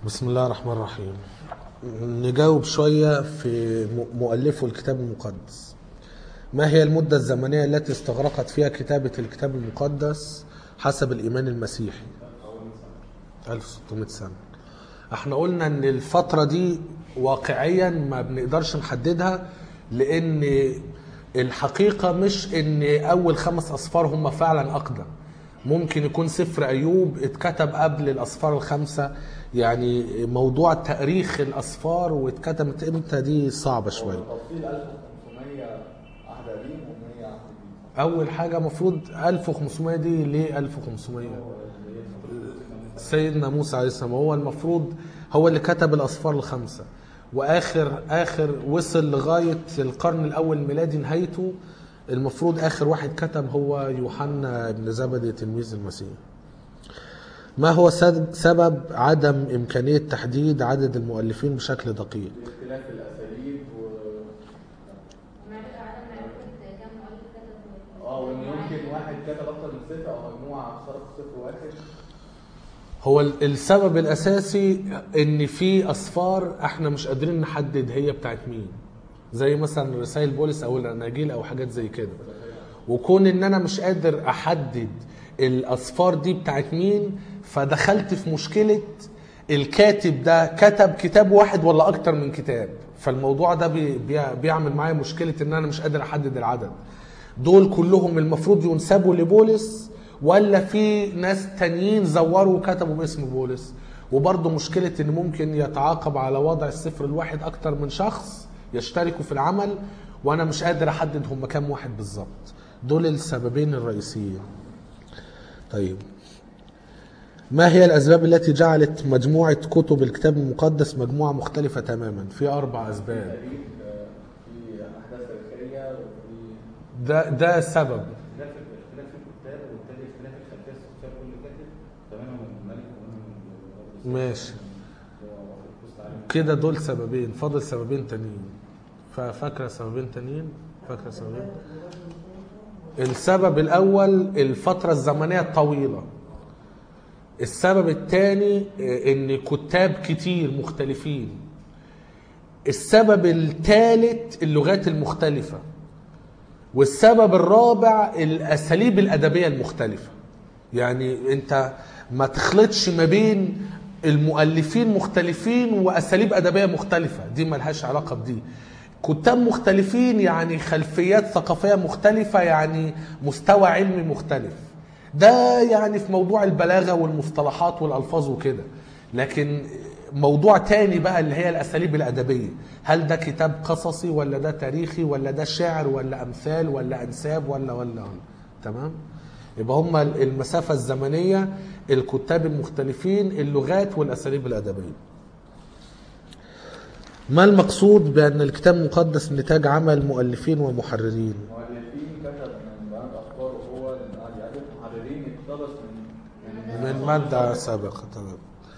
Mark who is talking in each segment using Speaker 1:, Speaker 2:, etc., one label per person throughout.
Speaker 1: بسم الله الرحمن الرحيم نجاوب شوية في م- مؤلفو الكتاب المقدس ما هي المدة الزمنية التي استغرقت فيها كتابة الكتاب المقدس حسب الإيمان المسيحي 1600 سنة احنا قلنا ان الفترة دي واقعيا ما بنقدرش نحددها لان الحقيقة مش ان اول خمس اصفار هم فعلا اقدم ممكن يكون سفر ايوب اتكتب قبل الاصفار الخمسة يعني موضوع تاريخ الاصفار واتكتبت امتى دي صعبة شوية
Speaker 2: تفصيل 1500 عهد قديم و100 عهد جديد
Speaker 1: اول حاجة مفروض 1500 دي ليه 1500 سيدنا موسى عليه السلام هو المفروض هو اللي كتب الاصفار الخمسه واخر اخر وصل لغايه القرن الاول ميلادي نهايته المفروض اخر واحد كتب هو يوحنا بن زبدي تلميذ المسيح ما هو سد- سبب عدم امكانيه تحديد عدد المؤلفين بشكل دقيق
Speaker 2: باختلاف الاساليب و
Speaker 3: معرفة عدم معرفة كم مؤلف كتب
Speaker 2: اه وان يمكن واحد كتب اكتر من سفر او مجموعه اشتركوا في سفر واحد
Speaker 1: هو ال- السبب الاساسي ان في اصفار احنا مش قادرين نحدد هي بتاعت مين زي مثلا رسائل بولس او الاناجيل او حاجات زي كده وكون ان انا مش قادر احدد الاصفار دي بتاعت مين فدخلت في مشكله الكاتب ده كتب كتاب واحد ولا اكتر من كتاب فالموضوع ده بي بي- بيعمل معايا مشكله ان انا مش قادر احدد العدد دول كلهم المفروض ينسبوا لبولس ولا في ناس تانيين زوروا وكتبوا باسم بولس وبرضه مشكلة ان ممكن يتعاقب على وضع السفر الواحد اكتر من شخص يشتركوا في العمل وانا مش قادر احدد هم كام واحد بالظبط دول السببين الرئيسيين طيب ما هي الاسباب التي جعلت مجموعة كتب الكتاب المقدس مجموعة مختلفة تماما في اربع اسباب
Speaker 2: تاريخ آه، في احداث تاريخيه وفي
Speaker 1: ده ده سبب
Speaker 2: اختلاف اختلاف في الكتاب وبالتالي اختلاف الخلفيه الصوتيه لكل كاتب تماما من الملك ومن
Speaker 1: ماشي كده دول سببين فاضل سببين تانيين ففاكره سببين تانيين فاكره سببين السبب الاول الفتره الزمنيه الطويله السبب الثاني ان كتاب كتير مختلفين السبب الثالث اللغات المختلفه والسبب الرابع الاساليب الادبيه المختلفه يعني انت ما تخلطش ما بين المؤلفين مختلفين واساليب ادبيه مختلفه دي ملهاش علاقه بدي كتاب مختلفين يعني خلفيات ثقافيه مختلفه يعني مستوى علمي مختلف ده يعني في موضوع البلاغه والمصطلحات والالفاظ وكده لكن موضوع تاني بقى اللي هي الاساليب الادبيه هل ده كتاب قصصي ولا ده تاريخي ولا ده شعر ولا امثال ولا انساب ولا ولا, ولا. تمام يبقى هما المسافه الزمنيه الكتاب المختلفين اللغات والاساليب الادبيه ما المقصود بان الكتاب المقدس نتاج عمل مؤلفين ومحررين
Speaker 2: مؤلفين كتب من بعض افكاره هو اللي قاعد يالف محررين اقتبس من
Speaker 1: من مادة سابقة تمام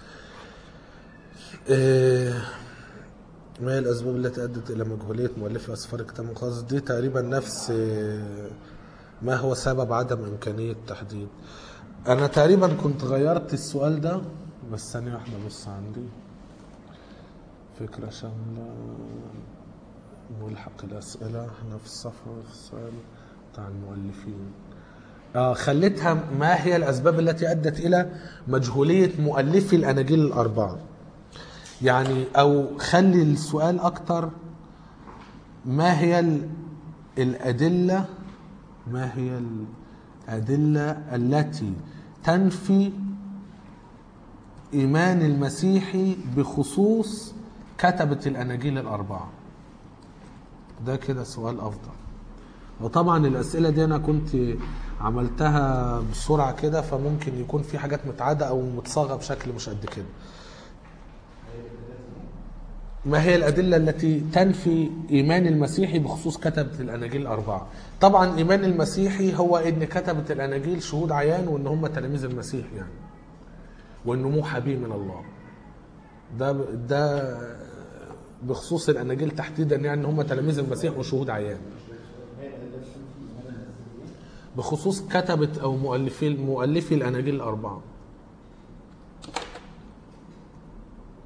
Speaker 1: إيه، ما هي الأسباب التي أدت إلى مجهولية مؤلفي أسفار الكتاب المقدس دي تقريبا نفس إيه، ما هو سبب عدم إمكانية تحديد أنا تقريبا كنت غيرت السؤال ده بس ثانية واحدة بص عندي فكرة شاملة ملحق الأسئلة احنا في الصفحة في السؤال بتاع المؤلفين آه خليتها ما هي الأسباب التي أدت إلى مجهولية مؤلفي الأناجيل الأربعة يعني أو خلي السؤال أكتر ما هي ال- الأدلة ما هي الأدلة التي تنفي إيمان المسيحي بخصوص كتبة الأناجيل الأربعة ده كده سؤال أفضل وطبعا الاسئله دي انا كنت عملتها بسرعه كده فممكن يكون في حاجات متعاده او متصاغه بشكل مش قد كده ما هي الأدلة التي تنفي إيمان المسيحي بخصوص كتبة الأناجيل الأربعة؟ طبعا إيمان المسيحي هو إن كتبة الأناجيل شهود عيان وإن هم تلاميذ المسيح يعني. وإنه موحى به من الله. ده ده بخصوص الأناجيل تحديدا يعني إن هم تلاميذ المسيح وشهود عيان. بخصوص كتبة أو مؤلفي مؤلفي الأناجيل الأربعة.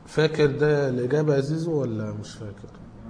Speaker 1: فاكر ده الاجابه يا زيزو ولا مش فاكر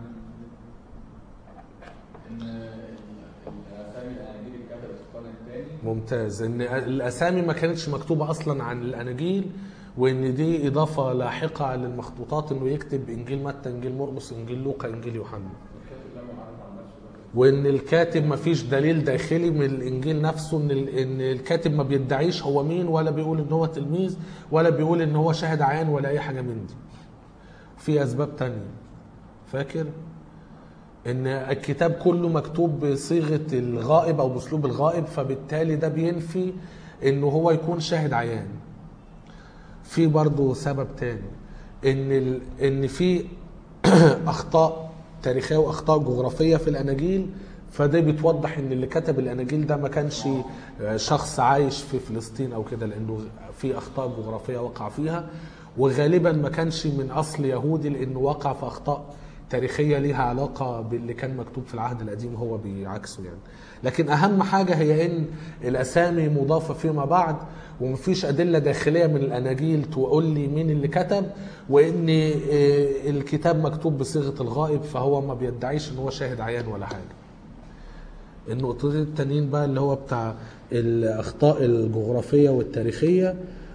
Speaker 2: ان الاسامي الاناجيل اتكتبت في القرن الثاني
Speaker 1: ممتاز ان الاسامي ما كانتش مكتوبه اصلا عن الاناجيل وان دي اضافه لاحقه للمخطوطات انه يكتب انجيل متى انجيل مرقس انجيل لوقا انجيل يوحنا
Speaker 2: والكاتب لم يعرف عن نفسه ده
Speaker 1: وان الكاتب ما فيش دليل داخلي من الانجيل نفسه ان ال- ان الكاتب ما بيدعيش هو مين ولا بيقول ان هو تلميذ ولا بيقول ان هو شاهد عيان ولا اي حاجه من دي في اسباب تانية فاكر ان الكتاب كله مكتوب بصيغه الغائب او باسلوب الغائب فبالتالي ده بينفي انه هو يكون شاهد عيان في برضه سبب تاني ان ال... ان في اخطاء تاريخيه واخطاء جغرافيه في الاناجيل فده بتوضح ان اللي كتب الاناجيل ده ما كانش شخص عايش في فلسطين او كده لانه في اخطاء جغرافيه وقع فيها وغالبا ما كانش من اصل يهودي لانه وقع في اخطاء تاريخيه ليها علاقه باللي كان مكتوب في العهد القديم هو بيعكسه يعني لكن اهم حاجه هي ان الاسامي مضافه فيما بعد ومفيش ادله داخليه من الاناجيل تقول لي مين اللي كتب وان آه، الكتاب مكتوب بصيغه الغائب فهو ما بيدعيش ان هو شاهد عيان ولا حاجه النقطتين التانيين بقى اللي هو بتاع الاخطاء الجغرافيه والتاريخيه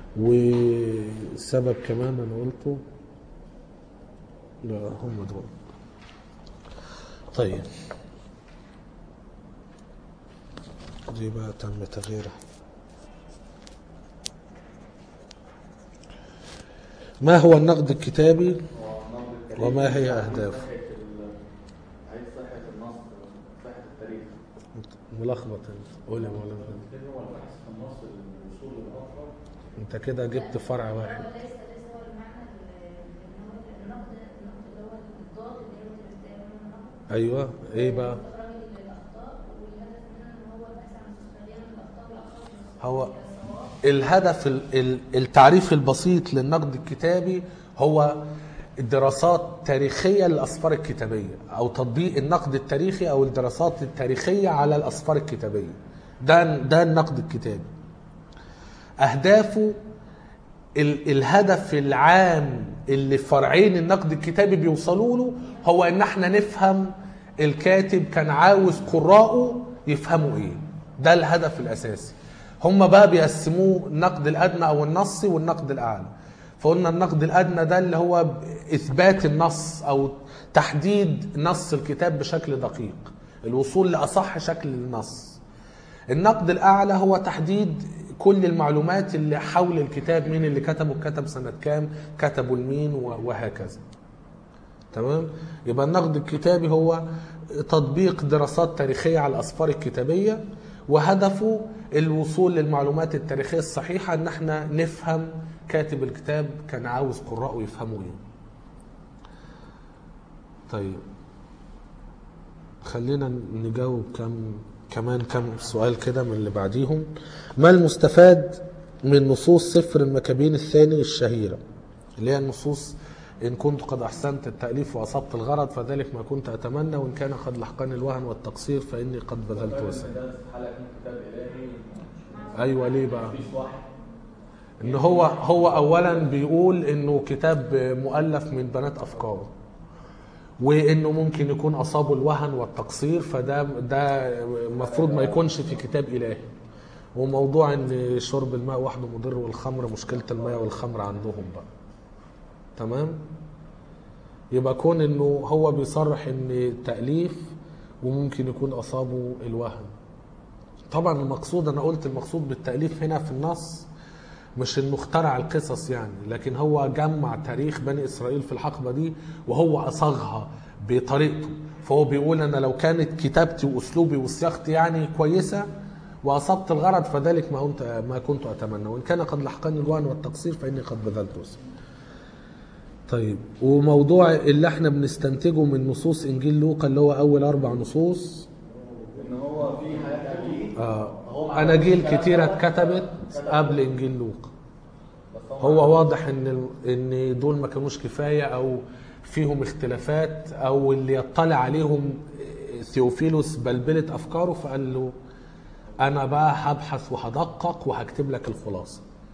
Speaker 1: وسبب كمان انا قلته لا هم دول طيب دي بقى تم تغييرها ما هو النقد الكتابي
Speaker 2: هو نقد التاريخ
Speaker 1: وما هي
Speaker 2: عايز
Speaker 1: أهدافه؟
Speaker 2: صحة ال- عايز صحة النص صحة التاريخ
Speaker 1: ملخبط انت قول يا مولانا
Speaker 2: كده هو البحث في النص الوصول للأقرب
Speaker 1: انت كده جبت فرع واحد
Speaker 3: هو ليس ليس هو المعنى ال- ان هو النقد النقد اللي هو الضاد اللي هو الاستعمال النقد
Speaker 1: ايوه ايه بقى
Speaker 3: استخراج الاخطاء والهدف منها ان هو البحث عن مستقبليا الاخطاء والاخطاء
Speaker 1: هو الهدف ال- ال- التعريف البسيط للنقد الكتابي هو دراسات تاريخية للأسفار الكتابية أو تطبيق النقد التاريخي أو الدراسات التاريخية على الأسفار الكتابية ده ده النقد الكتابي أهدافه ال- الهدف العام اللي فرعين النقد الكتابي بيوصلوا له هو ان احنا نفهم الكاتب كان عاوز قراءه يفهموا ايه ده الهدف الاساسي هم بقى بيقسموه النقد الادنى او النصي والنقد الاعلى فقلنا النقد الادنى ده اللي هو اثبات النص او تحديد نص الكتاب بشكل دقيق الوصول لاصح شكل للنص النقد الاعلى هو تحديد كل المعلومات اللي حول الكتاب مين اللي كتبه كتب سنه كام كتبه لمين و- وهكذا تمام يبقى النقد الكتابي هو تطبيق دراسات تاريخيه على الاسفار الكتابيه وهدفه الوصول للمعلومات التاريخيه الصحيحه ان احنا نفهم كاتب الكتاب كان عاوز قراءه يفهموا ايه طيب خلينا نجاوب كم كمان كم سؤال كده من اللي بعديهم ما المستفاد من نصوص سفر المكابين الثاني الشهيرة اللي هي النصوص إن كنت قد أحسنت التأليف وأصبت الغرض فذلك ما كنت أتمنى وإن كان قد لحقني الوهن والتقصير فإني قد بذلت وسعي
Speaker 2: ده حلقة من كتاب إلهي
Speaker 1: أيوة ليه بقى
Speaker 2: مفيش واحد
Speaker 1: إن هو هو أولا بيقول إنه كتاب مؤلف من بنات أفكار وانه ممكن يكون اصابه الوهن والتقصير فده ده المفروض ما يكونش في كتاب الهي وموضوع ان شرب الماء وحده مضر والخمر مشكله الماء والخمر عندهم بقى تمام يبقى كون انه هو بيصرح ان تاليف وممكن يكون اصابه الوهن طبعا المقصود انا قلت المقصود بالتاليف هنا في النص مش انه اخترع القصص يعني لكن هو جمع تاريخ بني اسرائيل في الحقبه دي وهو اصاغها بطريقته فهو بيقول انا لو كانت كتابتي واسلوبي وصياغتي يعني كويسه واصبت الغرض فذلك ما كنت ما كنت اتمنى وان كان قد لحقني الوهن والتقصير فاني قد بذلت وسعي. طيب وموضوع اللي احنا بنستنتجه من نصوص انجيل لوقا اللي هو اول اربع نصوص
Speaker 2: إن هو في حاجات أكيد
Speaker 1: آه اناجيل كتيره اتكتبت قبل انجيل لوقا
Speaker 2: بس
Speaker 1: هو واضح ان ان دول ما كانوش كفايه او فيهم اختلافات او اللي يطلع عليهم ثيوفيلوس بلبلة افكاره فقال له انا بقى هبحث وهدقق وهكتب لك الخلاصه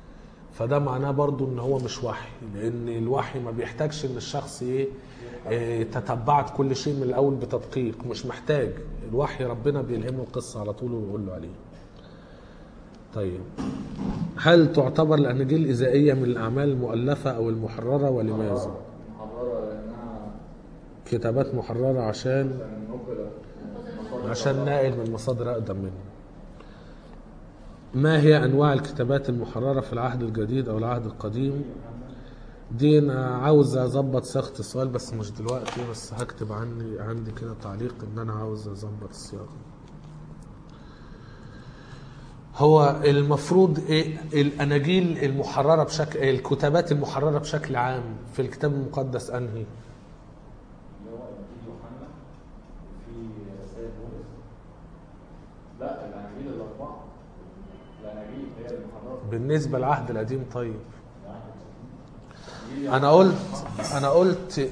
Speaker 1: فده معناه برضو ان هو مش وحي لان الوحي ما بيحتاجش ان الشخص ايه إيه، تتبعت كل شيء من الاول بتدقيق مش محتاج الوحي ربنا بيلهمه القصه على طول ويقول له عليه طيب هل تعتبر الاناجيل الاذائيه من الاعمال المؤلفه او المحرره ولماذا
Speaker 4: محررة لأنها
Speaker 1: كتابات محرره عشان
Speaker 4: نقلة
Speaker 1: عشان ناقل من مصادر اقدم منه ما هي انواع الكتابات المحرره في العهد الجديد او العهد القديم دي انا عاوز اظبط صياغه السؤال بس مش دلوقتي بس هكتب عندي عندي كده تعليق ان انا عاوز اظبط الصياغه هو المفروض ايه الاناجيل المحرره بشكل الكتابات المحرره بشكل عام في الكتاب المقدس انهي
Speaker 2: اللي هو انجيل يوحنا وفي رسائل بولس لا الاناجيل الاربعه الاناجيل هي المحرره
Speaker 1: بالنسبه للعهد القديم طيب
Speaker 2: إنجيل
Speaker 1: انا قلت انا قلت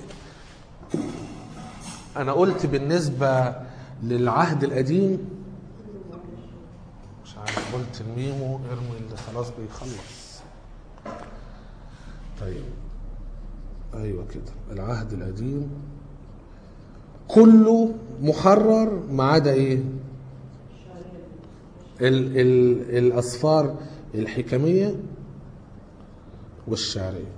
Speaker 1: انا قلت بالنسبه للعهد القديم مش عارف قلت الميمو ارمي اللي خلاص بيخلص طيب ايوه كده العهد القديم كله محرر ما عدا ايه ال ال الاسفار الحكميه والشعريه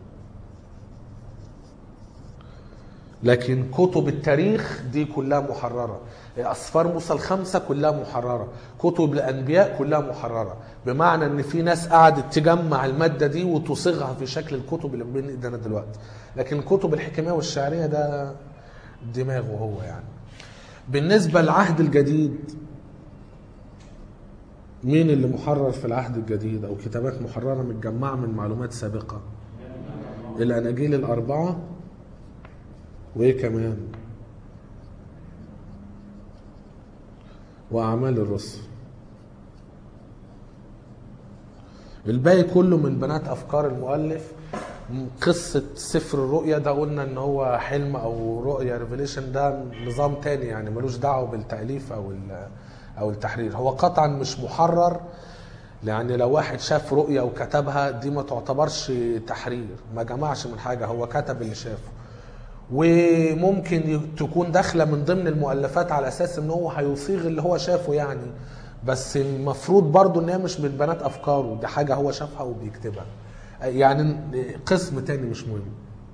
Speaker 1: لكن كتب التاريخ دي كلها محررة أسفار موسى الخمسة كلها محررة كتب الأنبياء كلها محررة بمعنى أن في ناس قعدت تجمع المادة دي وتصيغها في شكل الكتب اللي بين إيدينا دلوقتي لكن الكتب الحكمية والشعرية ده دماغه هو يعني بالنسبة للعهد الجديد مين اللي محرر في العهد الجديد أو كتابات محررة متجمعة من معلومات سابقة الأناجيل الأربعة وايه كمان واعمال الرسل الباقي كله من بنات افكار المؤلف قصة سفر الرؤيا ده قلنا ان هو حلم او رؤيا ريفيليشن ده نظام تاني يعني ملوش دعوة بالتأليف او ال- او التحرير هو قطعا مش محرر يعني لو واحد شاف رؤيا وكتبها دي ما تعتبرش تحرير ما جمعش من حاجة هو كتب اللي شافه وممكن ي- تكون داخله من ضمن المؤلفات على اساس ان هو هيصيغ اللي هو شافه يعني بس المفروض برضو ان هي مش من بنات افكاره دي حاجه هو شافها وبيكتبها يعني قسم تاني مش مهم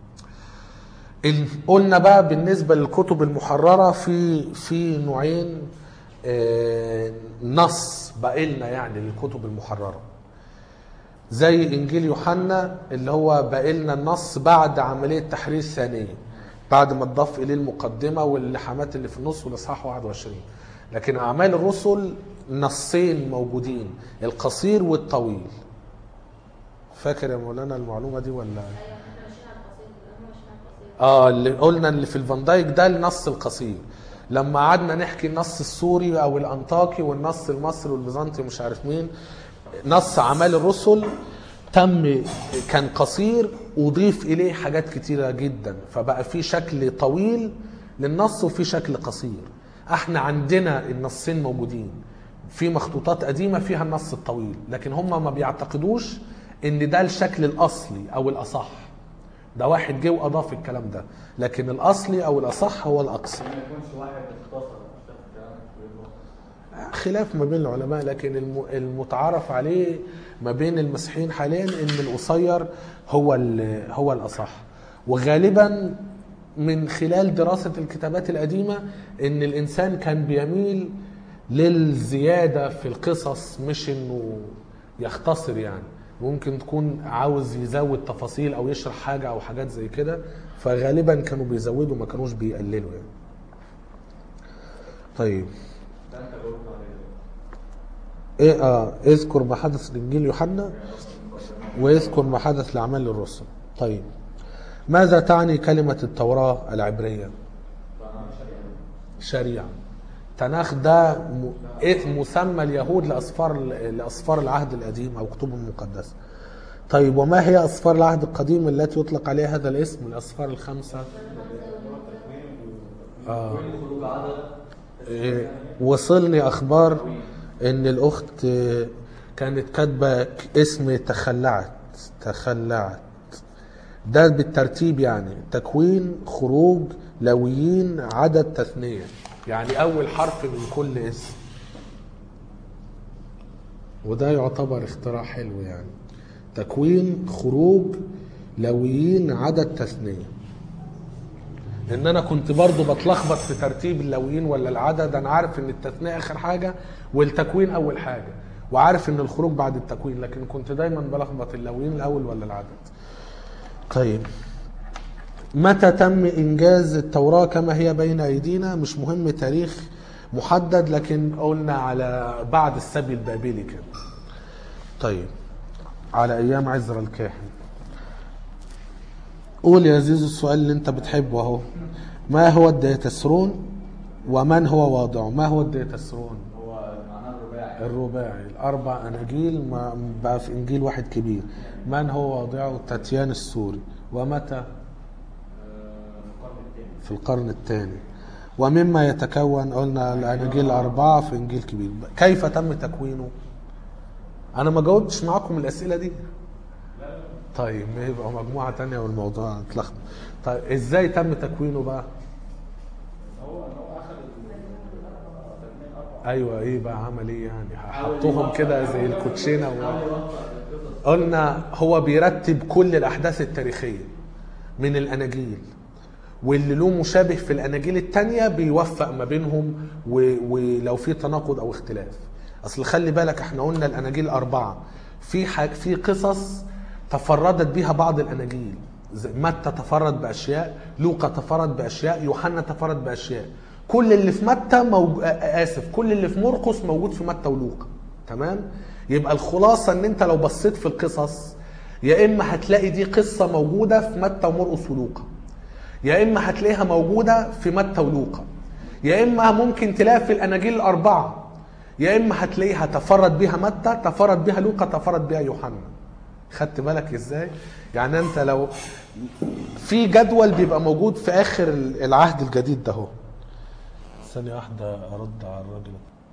Speaker 1: ال- قلنا بقى بالنسبه للكتب المحرره في في نوعين آه، نص بقى لنا يعني للكتب المحرره زي انجيل يوحنا اللي هو باقي لنا النص بعد عمليه تحرير ثانيه بعد ما تضاف اليه المقدمه واللحامات اللي في النص والاصحاح 21 لكن اعمال الرسل نصين موجودين القصير والطويل فاكر يا مولانا المعلومه دي ولا
Speaker 3: ايوه احنا ماشيين على القصير هم ماشيين على القصير
Speaker 1: اه اللي قلنا اللي في الفان دايك ده النص القصير لما قعدنا نحكي النص السوري او الانطاكي والنص المصري والبيزنطي مش عارف مين نص اعمال الرسل تم كان قصير وضيف اليه حاجات كتيره جدا فبقى في شكل طويل للنص وفي شكل قصير احنا عندنا النصين موجودين في مخطوطات قديمه فيها النص الطويل لكن هم ما بيعتقدوش ان ده الشكل الاصلي او الاصح ده واحد جه واضاف الكلام ده لكن الاصلي او الاصح هو الاقصى
Speaker 4: ما يكونش واحد اختصر شاف الكلام ويطلع.
Speaker 1: خلاف ما بين العلماء لكن الم- المتعارف عليه ما بين المسيحيين حاليا ان القصير هو ال- هو الاصح وغالبا من خلال دراسة الكتابات القديمة ان الانسان كان بيميل للزيادة في القصص مش انه يختصر يعني ممكن تكون عاوز يزود تفاصيل او يشرح حاجة او حاجات زي كده فغالبا كانوا بيزودوا ما كانوش بيقللوا يعني طيب
Speaker 4: ده انت جاوبت عليه
Speaker 1: ايه اه اذكر ما حدث لانجيل يوحنا واذكر ما حدث لاعمال الرسل طيب ماذا تعني كلمة التوراة العبرية؟ شريعة تناخ ده م- إيه مسمى اليهود لأسفار لأسفار العهد القديم أو كتبهم المقدسة. طيب وما هي أسفار العهد القديم التي يطلق عليها هذا الاسم الأسفار الخمسة؟ آه.
Speaker 4: خروج عدد
Speaker 1: إيه، وصلني اخبار ان الاخت إيه، كانت كاتبه اسم تخلعت تخلعت ده بالترتيب يعني تكوين خروج لويين عدد تثنية يعني أول حرف من كل اسم وده يعتبر اختراع حلو يعني تكوين خروج لويين عدد تثنية ان انا كنت برضو بتلخبط في ترتيب اللويين ولا العدد انا عارف ان التثنية اخر حاجة والتكوين اول حاجة وعارف ان الخروج بعد التكوين لكن كنت دايما بلخبط اللويين الاول ولا العدد طيب متى تم انجاز التوراة كما هي بين ايدينا مش مهم تاريخ محدد لكن قلنا على بعد السبي البابلي كده طيب على ايام عزرا الكاهن قول يا زيزو السؤال اللي انت بتحبه اهو ما هو الديتسرون ومن هو واضعه ما هو الديتسرون
Speaker 4: هو معناه الرباعي
Speaker 1: الرباعي الاربع اناجيل ما بقى في انجيل واحد كبير من هو واضعه تاتيان السوري ومتى
Speaker 4: آه، القرن الثاني
Speaker 1: في القرن الثاني ومما يتكون قلنا الاناجيل الاربعه في انجيل كبير كيف تم تكوينه انا ما جاوبتش معاكم الاسئله دي طيب يبقى مجموعه تانية والموضوع اتلخبط طيب ازاي تم تكوينه بقى
Speaker 4: هو ان هو اخذ تكميل اربع
Speaker 1: ايوه ايه بقى عمل ايه يعني حطهم كده زي الكوتشينه و... قلنا هو بيرتب كل الاحداث التاريخيه من الاناجيل واللي له مشابه في الاناجيل التانية بيوفق ما بينهم و... ولو في تناقض او اختلاف اصل خلي بالك احنا قلنا الاناجيل الاربعه في حاج... في قصص تفردت بها بعض الاناجيل زي متى تفرد باشياء لوقا تفرد باشياء يوحنا تفرد باشياء كل اللي في متى موج... آه، اسف كل اللي في مرقس موجود في متى ولوقا تمام يبقى الخلاصه ان انت لو بصيت في القصص يا اما هتلاقي دي قصه موجوده في متى ومرقس ولوقا يا اما هتلاقيها موجوده في متى ولوقا يا اما ممكن تلاقيها في الاناجيل الاربعه يا اما هتلاقيها تفرد بها متى تفرد بها لوقا تفرد بها يوحنا خدت بالك ازاي يعني انت لو في جدول بيبقى موجود في اخر العهد الجديد ده اهو ثانيه واحده ارد على الراجل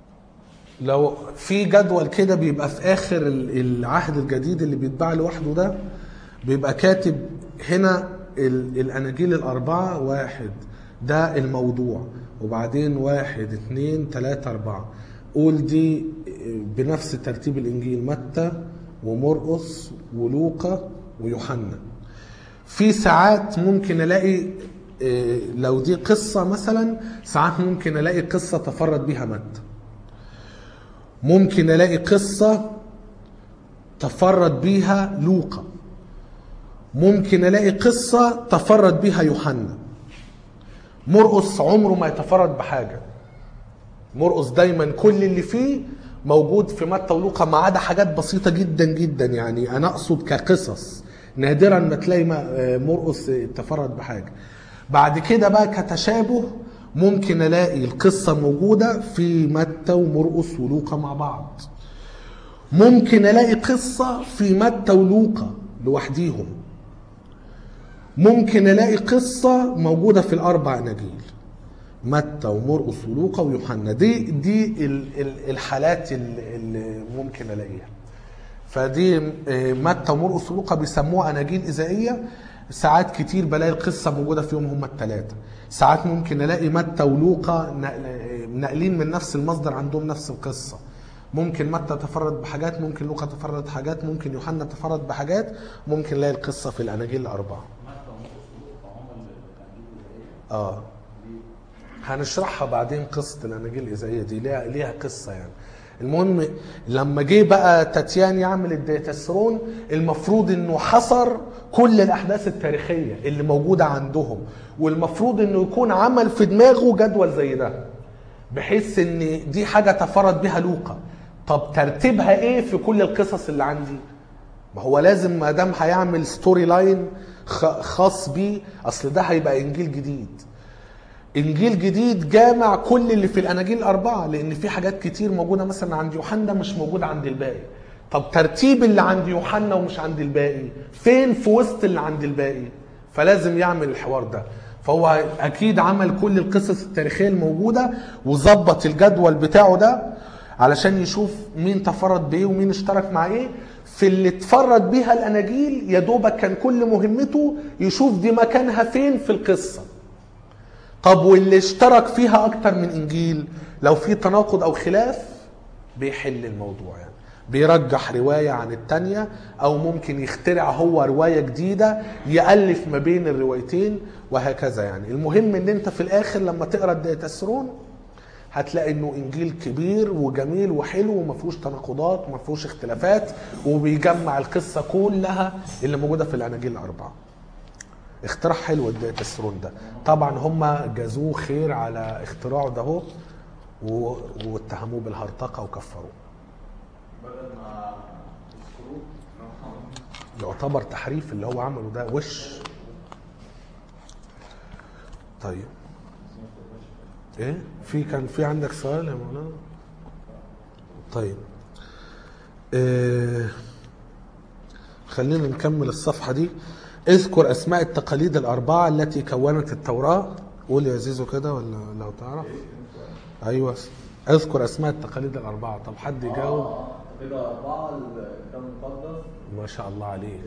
Speaker 1: لو في جدول كده بيبقى في اخر ال- العهد الجديد اللي بيتباع لوحده ده بيبقى كاتب هنا ال- الاناجيل الاربعه واحد ده الموضوع وبعدين واحد اتنين تلاته اربعه قول دي بنفس ترتيب الانجيل متى ومرقس ولوقا ويوحنا في ساعات ممكن الاقي إيه، لو دي قصه مثلا ساعات ممكن الاقي قصه تفرد بها متى ممكن الاقي قصه تفرد بيها لوقا ممكن الاقي قصه تفرد بيها يوحنا مرقس عمره ما يتفرد بحاجه مرقس دايما كل اللي فيه موجود في متى ولوقا ما عدا حاجات بسيطه جدا جدا يعني انا اقصد كقصص نادرا ما تلاقي ما- مرقس تفرد بحاجه بعد كده بقى كتشابه ممكن الاقي القصه موجوده في متى ومرقس ولوقا مع بعض ممكن الاقي قصه في متى ولوقا لوحديهم ممكن الاقي قصه موجوده في الاربع اناجيل متى ومرقس ولوقا ويوحنا دي دي ال- ال- الحالات ال- اللي ممكن الاقيها فدي آه، متى ومرقس ولوقا بيسموها اناجيل اذائيه ساعات كتير بلاقي القصه موجوده فيهم هم الثلاثه ساعات ممكن الاقي متى ولوقا نقل- آه، ناقلين من نفس المصدر عندهم نفس القصه ممكن متى تفرد بحاجات ممكن لوقا تفرد بحاجات ممكن يوحنا تفرد بحاجات ممكن الاقي القصه في الاناجيل الاربعه
Speaker 4: متى ومرقس ولوقا هم الاناجيل الغذائيه
Speaker 1: اه هنشرحها بعدين قصة الأناجيل الإذاعية دي ليها ليها قصة يعني المهم لما جه بقى تاتيان يعمل الديتاسرون المفروض انه حصر كل الاحداث التاريخيه اللي موجوده عندهم والمفروض انه يكون عمل في دماغه جدول زي ده بحيث ان دي حاجه تفرد بها لوقا طب ترتيبها ايه في كل القصص اللي عندي ما هو لازم ما دام هيعمل ستوري لاين خ- خاص بيه اصل ده هيبقى انجيل جديد انجيل جديد جامع كل اللي في الاناجيل الاربعه لان في حاجات كتير موجوده مثلا عند يوحنا مش موجوده عند الباقي طب ترتيب اللي عند يوحنا ومش عند الباقي فين في وسط اللي عند الباقي فلازم يعمل الحوار ده فهو اكيد عمل كل القصص التاريخيه الموجوده وظبط الجدول بتاعه ده علشان يشوف مين تفرد بايه ومين اشترك مع ايه في اللي اتفرد بيها الاناجيل يا دوبك كان كل مهمته يشوف دي مكانها فين في القصه طب واللي اشترك فيها اكتر من انجيل لو في تناقض او خلاف بيحل الموضوع يعني بيرجح رواية عن التانية أو ممكن يخترع هو رواية جديدة يألف ما بين الروايتين وهكذا يعني المهم ان انت في الآخر لما تقرأ الديتاسرون هتلاقي انه انجيل كبير وجميل وحلو وما فيهوش تناقضات وما فيهوش اختلافات وبيجمع القصة كلها اللي موجودة في الأناجيل الأربعة اختراع حلو الديتاسرون ده طبعا هم جازوه خير على اختراعه ده هو و- واتهموه بالهرطقة وكفروه
Speaker 4: بدل ما يذكروه إن هو
Speaker 1: يعتبر تحريف اللي هو عمله ده وش طيب ايه في كان في عندك سؤال يا مولانا طيب إيه خلينا نكمل الصفحة دي اذكر اسماء التقاليد الاربعة التي كونت التوراة قول يا زيزو كده ولا لو تعرف ايوه اذكر اسماء التقاليد الاربعة طب حد يجاوب
Speaker 4: آه، كده أربعة الكتاب المقدس
Speaker 1: ما شاء الله عليه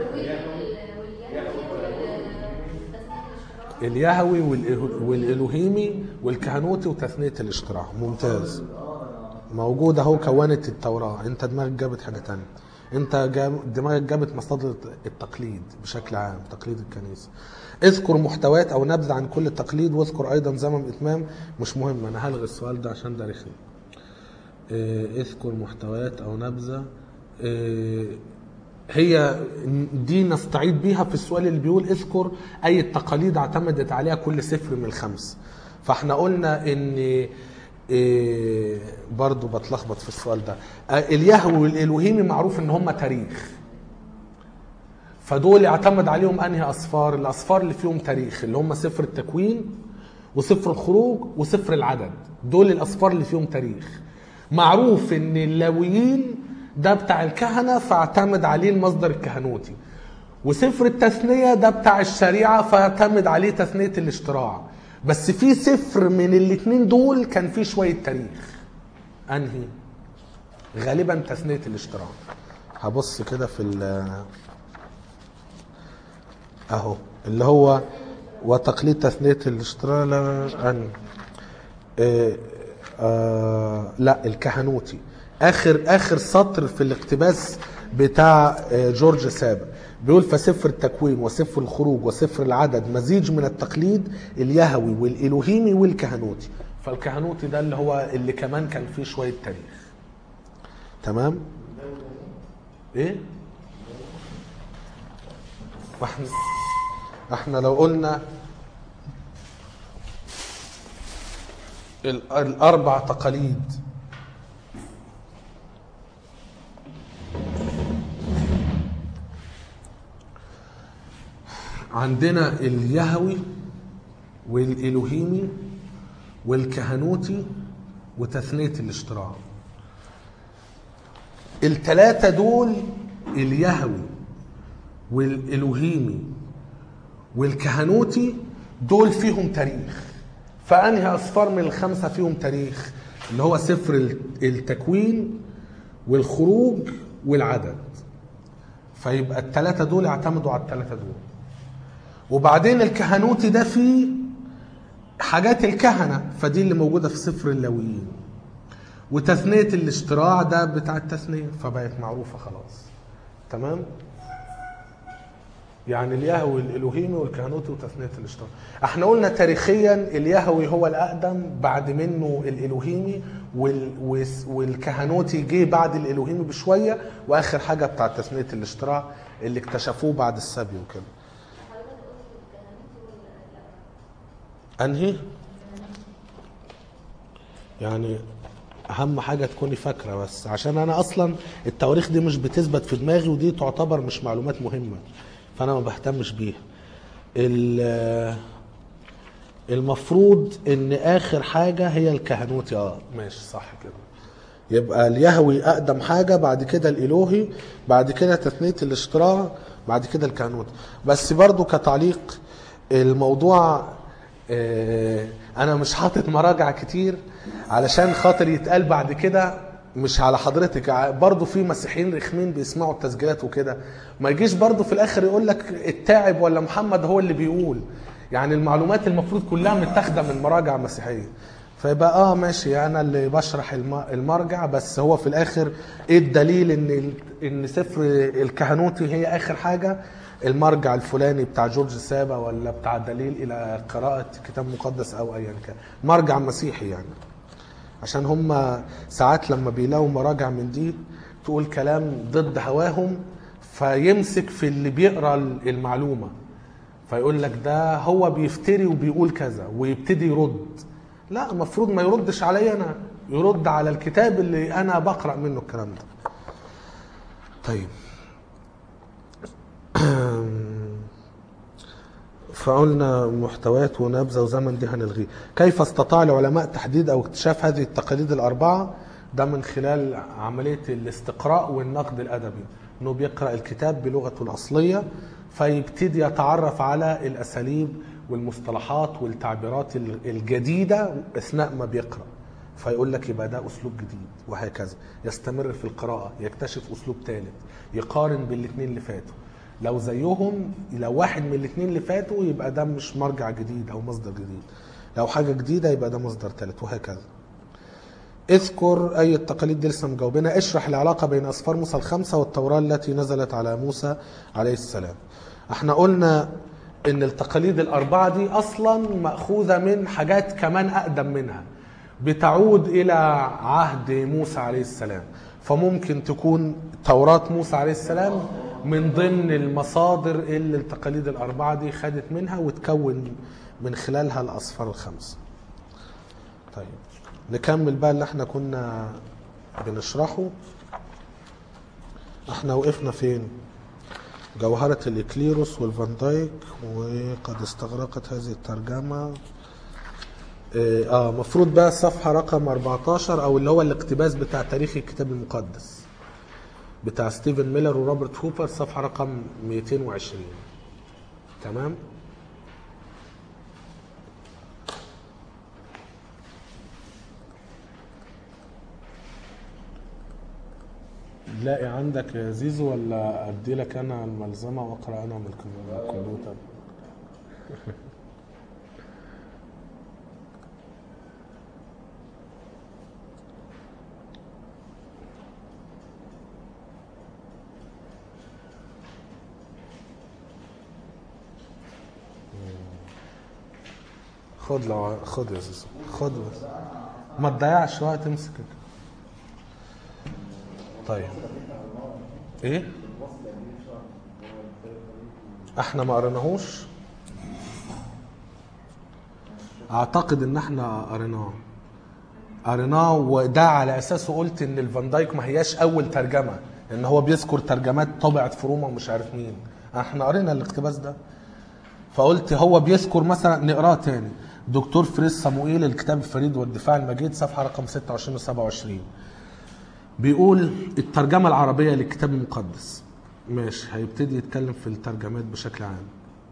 Speaker 3: واليهوي
Speaker 1: اليهوي والإله- والالوهيمي والكهنوتي وتثنيه الاشتراع ممتاز موجود اهو كونت التوراه انت دماغك جابت حاجه تانية انت جاب دماغك جابت مصادر التقليد بشكل عام تقليد الكنيسه اذكر محتويات او نبذه عن كل تقليد واذكر ايضا زمن اتمام مش مهم انا هلغي السؤال ده عشان ده رخم اه، اذكر محتويات او نبذه اه، هي دي نستعيد بيها في السؤال اللي بيقول اذكر اي التقاليد اعتمدت عليها كل سفر من الخمس فاحنا قلنا ان إيه، برضو بتلخبط في السؤال ده آه، اليهوي والالوهيمي معروف ان هم تاريخ فدول يعتمد عليهم انهي اصفار الاصفار اللي فيهم تاريخ اللي هم سفر التكوين وسفر الخروج وسفر العدد دول الاصفار اللي فيهم تاريخ معروف ان اللاويين ده بتاع الكهنه فاعتمد عليه المصدر الكهنوتي وسفر التثنيه ده بتاع الشريعه فاعتمد عليه تثنيه الاشتراع بس في سفر من الاتنين دول كان فيه شويه تاريخ انهي غالبا تثنيه الاشتراع هبص كده في ال- اهو اللي هو وتقليد تثنية الاشتراء لا أن آه آه لا الكهنوتي اخر اخر سطر في الاقتباس بتاع آه جورج سابر بيقول فسفر التكوين وسفر الخروج وسفر العدد مزيج من التقليد اليهوي والالوهيمي والكهنوتي فالكهنوتي ده اللي هو اللي كمان كان فيه شويه تاريخ تمام ايه واحنا احنا لو قلنا ال- الاربع تقاليد عندنا اليهوي والالوهيمي والكهنوتي وتثنيه الاشتراع التلاتة دول اليهوي والالوهيمي والكهنوتي دول فيهم تاريخ فانهي اصفار من الخمسه فيهم تاريخ اللي هو سفر التكوين والخروج والعدد فيبقى الثلاثه دول اعتمدوا على الثلاثه دول وبعدين الكهنوتي ده فيه حاجات الكهنه فدي اللي موجوده في سفر اللاويين وتثنيه الاشتراع ده بتاع التثنيه فبقت معروفه خلاص تمام يعني اليهوي الالوهيمي والكهنوتي وتثنيه الاشتراك احنا قلنا تاريخيا اليهوي هو الاقدم بعد منه الالوهيمي وال... والس- والكهنوتي جه بعد الالوهيمي بشويه واخر حاجه بتاع تثنيه الاشتراك اللي اكتشفوه بعد السبي وكده انهي يعني اهم حاجه تكوني فاكره بس عشان انا اصلا التواريخ دي مش بتثبت في دماغي ودي تعتبر مش معلومات مهمه فانا ما بهتمش بيها ال- المفروض ان اخر حاجه هي الكهنوتي اه ماشي صح كده يبقى اليهوي اقدم حاجه بعد كده الالوهي بعد كده تثنيه الاشتراع بعد كده الكهنوت بس برضو كتعليق الموضوع آه، انا مش حاطط مراجع كتير علشان خاطر يتقال بعد كده مش على حضرتك ع- برضه في مسيحيين رخمين بيسمعوا التسجيلات وكده ما يجيش برضه في الاخر يقول لك التاعب ولا محمد هو اللي بيقول يعني المعلومات المفروض كلها متاخده من مراجع مسيحيه فيبقى اه ماشي انا اللي بشرح الم- المرجع بس هو في الاخر ايه الدليل ان ال- ان سفر الكهنوتي هي اخر حاجه المرجع الفلاني بتاع جورج سابا ولا بتاع دليل الى قراءه كتاب مقدس او ايا كان مرجع مسيحي يعني عشان هم ساعات لما بيلاقوا مراجع من دي تقول كلام ضد هواهم فيمسك في اللي بيقرا المعلومه فيقول لك ده هو بيفتري وبيقول كذا ويبتدي يرد لا المفروض ما يردش عليا انا يرد على الكتاب اللي انا بقرا منه الكلام ده طيب فقلنا محتويات ونبذة وزمن دي هنلغيه كيف استطاع العلماء تحديد أو اكتشاف هذه التقاليد الأربعة ده من خلال عملية الاستقراء والنقد الأدبي إنه بيقرأ الكتاب بلغته الأصلية فيبتدي يتعرف على الأساليب والمصطلحات والتعبيرات الجديدة أثناء ما بيقرأ فيقول لك يبقى ده أسلوب جديد وهكذا يستمر في القراءة يكتشف أسلوب ثالث يقارن بالاثنين اللي فاتوا لو زيهم لو واحد من الاثنين اللي فاتوا يبقى ده مش مرجع جديد او مصدر جديد لو حاجه جديده يبقى ده مصدر ثالث وهكذا اذكر اي التقاليد دي لسه مجاوبينها اشرح العلاقه بين اسفار موسى الخمسه والتوراه التي نزلت على موسى عليه السلام احنا قلنا ان التقاليد الاربعه دي اصلا ماخوذه من حاجات كمان اقدم منها بتعود الى عهد موسى عليه السلام فممكن تكون توراة موسى عليه السلام من ضمن المصادر اللي التقاليد الأربعة دي خدت منها وتكون من خلالها الأصفار الخمسة طيب نكمل بقى اللي احنا كنا بنشرحه احنا وقفنا فين جوهرة الإكليروس والفان دايك وقد استغرقت هذه الترجمة اه آه، مفروض بقى الصفحة رقم 14 أو اللي هو الاقتباس بتاع تاريخ الكتاب المقدس بتاع ستيفن ميلر وروبرت هوبر صفحة رقم 220 تمام لاقي عندك يا زيزو ولا ادي لك انا الملزمه واقرا انا من الكم- من الكمبيوتر خد لو خد يا زيزو خد بس ما تضيعش وقت امسك كده. طيب ايه احنا ما قريناهوش اعتقد ان احنا قريناه قريناه وده على اساسه قلت ان الفان دايك ما هياش اول ترجمه ان هو بيذكر ترجمات طبعت في روما ومش عارف مين احنا قرينا الاقتباس ده فقلت هو بيذكر مثلا نقراه تاني دكتور فريس صموئيل الكتاب الفريد والدفاع المجيد صفحه رقم 26 و 27 بيقول الترجمه العربيه للكتاب المقدس ماشي هيبتدي يتكلم في الترجمات بشكل عام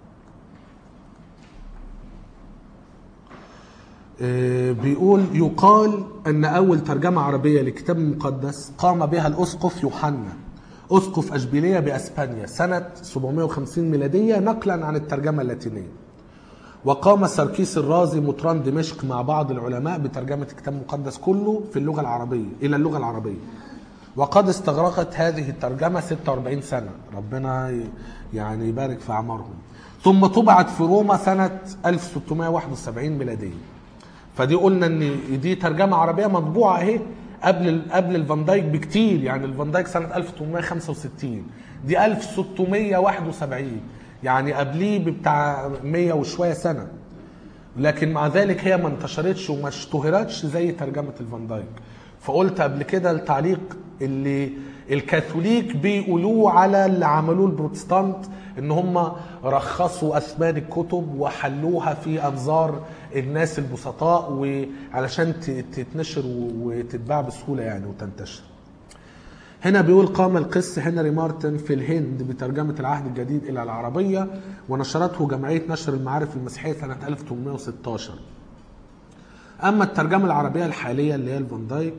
Speaker 1: آه، بيقول يقال ان اول ترجمه عربيه لكتاب مقدس قام بها الاسقف يوحنا اسقف اشبيليه باسبانيا سنه 750 ميلاديه نقلا عن الترجمه اللاتينيه وقام سركيس الرازي مطران دمشق مع بعض العلماء بترجمه الكتاب المقدس كله في اللغه العربيه الى اللغه العربيه وقد استغرقت هذه الترجمه 46 سنه ربنا ي- يعني يبارك في اعمارهم ثم طبعت في روما سنه 1671 ميلاديه فدي قلنا ان دي ترجمه عربيه مطبوعه اهي قبل ال- قبل الفان دايك بكتير يعني الفان دايك سنه 1865 دي 1671 يعني قبليه بتاع 100 وشويه سنه لكن مع ذلك هي ما انتشرتش وما اشتهرتش زي ترجمه الفان دايك فقلت قبل كده التعليق اللي الكاثوليك بيقولوه على اللي عملوه البروتستانت ان هم رخصوا اثمان الكتب وحلوها في انظار الناس البسطاء وعلشان ت- تتنشر وتتباع بسهوله يعني وتنتشر هنا بيقول قام القس هنري مارتن في الهند بترجمة العهد الجديد إلى العربية ونشرته جمعية نشر المعارف المسيحية سنة 1816 أما الترجمة العربية الحالية اللي هي الفان دايك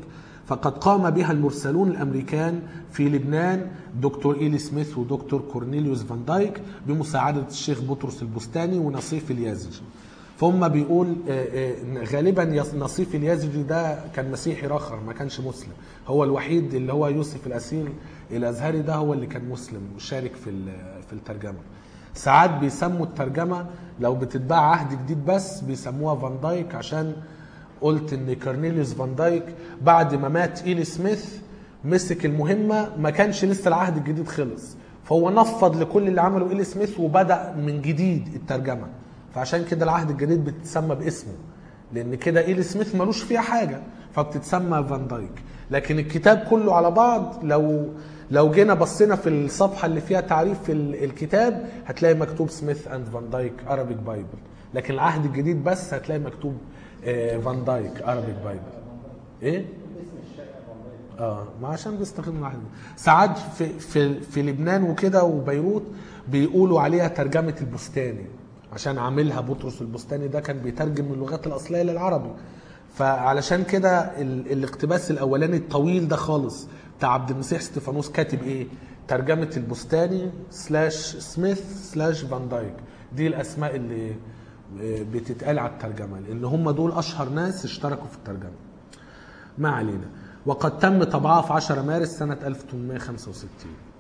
Speaker 1: فقد قام بها المرسلون الامريكان في لبنان دكتور ايلي سميث ودكتور كورنيليوس فان دايك بمساعده الشيخ بطرس البستاني ونصيف اليازجي فهم بيقول آه، آه، غالبا يص- نصيف اليازجي ده كان مسيحي راخر ما كانش مسلم هو الوحيد اللي هو يوسف الاسير الازهري ده هو اللي كان مسلم وشارك في ال- في الترجمه ساعات بيسموا الترجمه لو بتتباع عهد جديد بس بيسموها فان دايك عشان قلت ان كورنيليوس فان دايك بعد ما مات ايلي سميث مسك المهمه ما كانش لسه العهد الجديد خلص فهو نفض لكل اللي عمله ايلي سميث وبدا من جديد الترجمه فعشان كده العهد الجديد بتتسمى باسمه لان كده ايلي سميث ملوش فيها حاجه فبتتسمى فان دايك لكن الكتاب كله على بعض لو لو جينا بصينا في الصفحه اللي فيها تعريف في ال- الكتاب هتلاقي مكتوب سميث اند فان دايك ارابيك بايبل لكن العهد الجديد بس هتلاقي مكتوب آه، فان دايك ارابيك بايبل ايه اه ما عشان بيستخدموا العهد ساعات في في في لبنان وكده وبيروت بيقولوا عليها ترجمه البستاني عشان عاملها بطرس البستاني ده كان بيترجم من اللغات الاصليه للعربي فعلشان كده ال- الاقتباس الاولاني الطويل ده خالص بتاع عبد المسيح ستيفانوس كاتب ايه ترجمه البستاني سلاش سميث سلاش فان دايك دي الاسماء اللي آه، بتتقال على الترجمه لان هم دول اشهر ناس اشتركوا في الترجمه ما علينا وقد تم طبعها في 10 مارس سنة 1865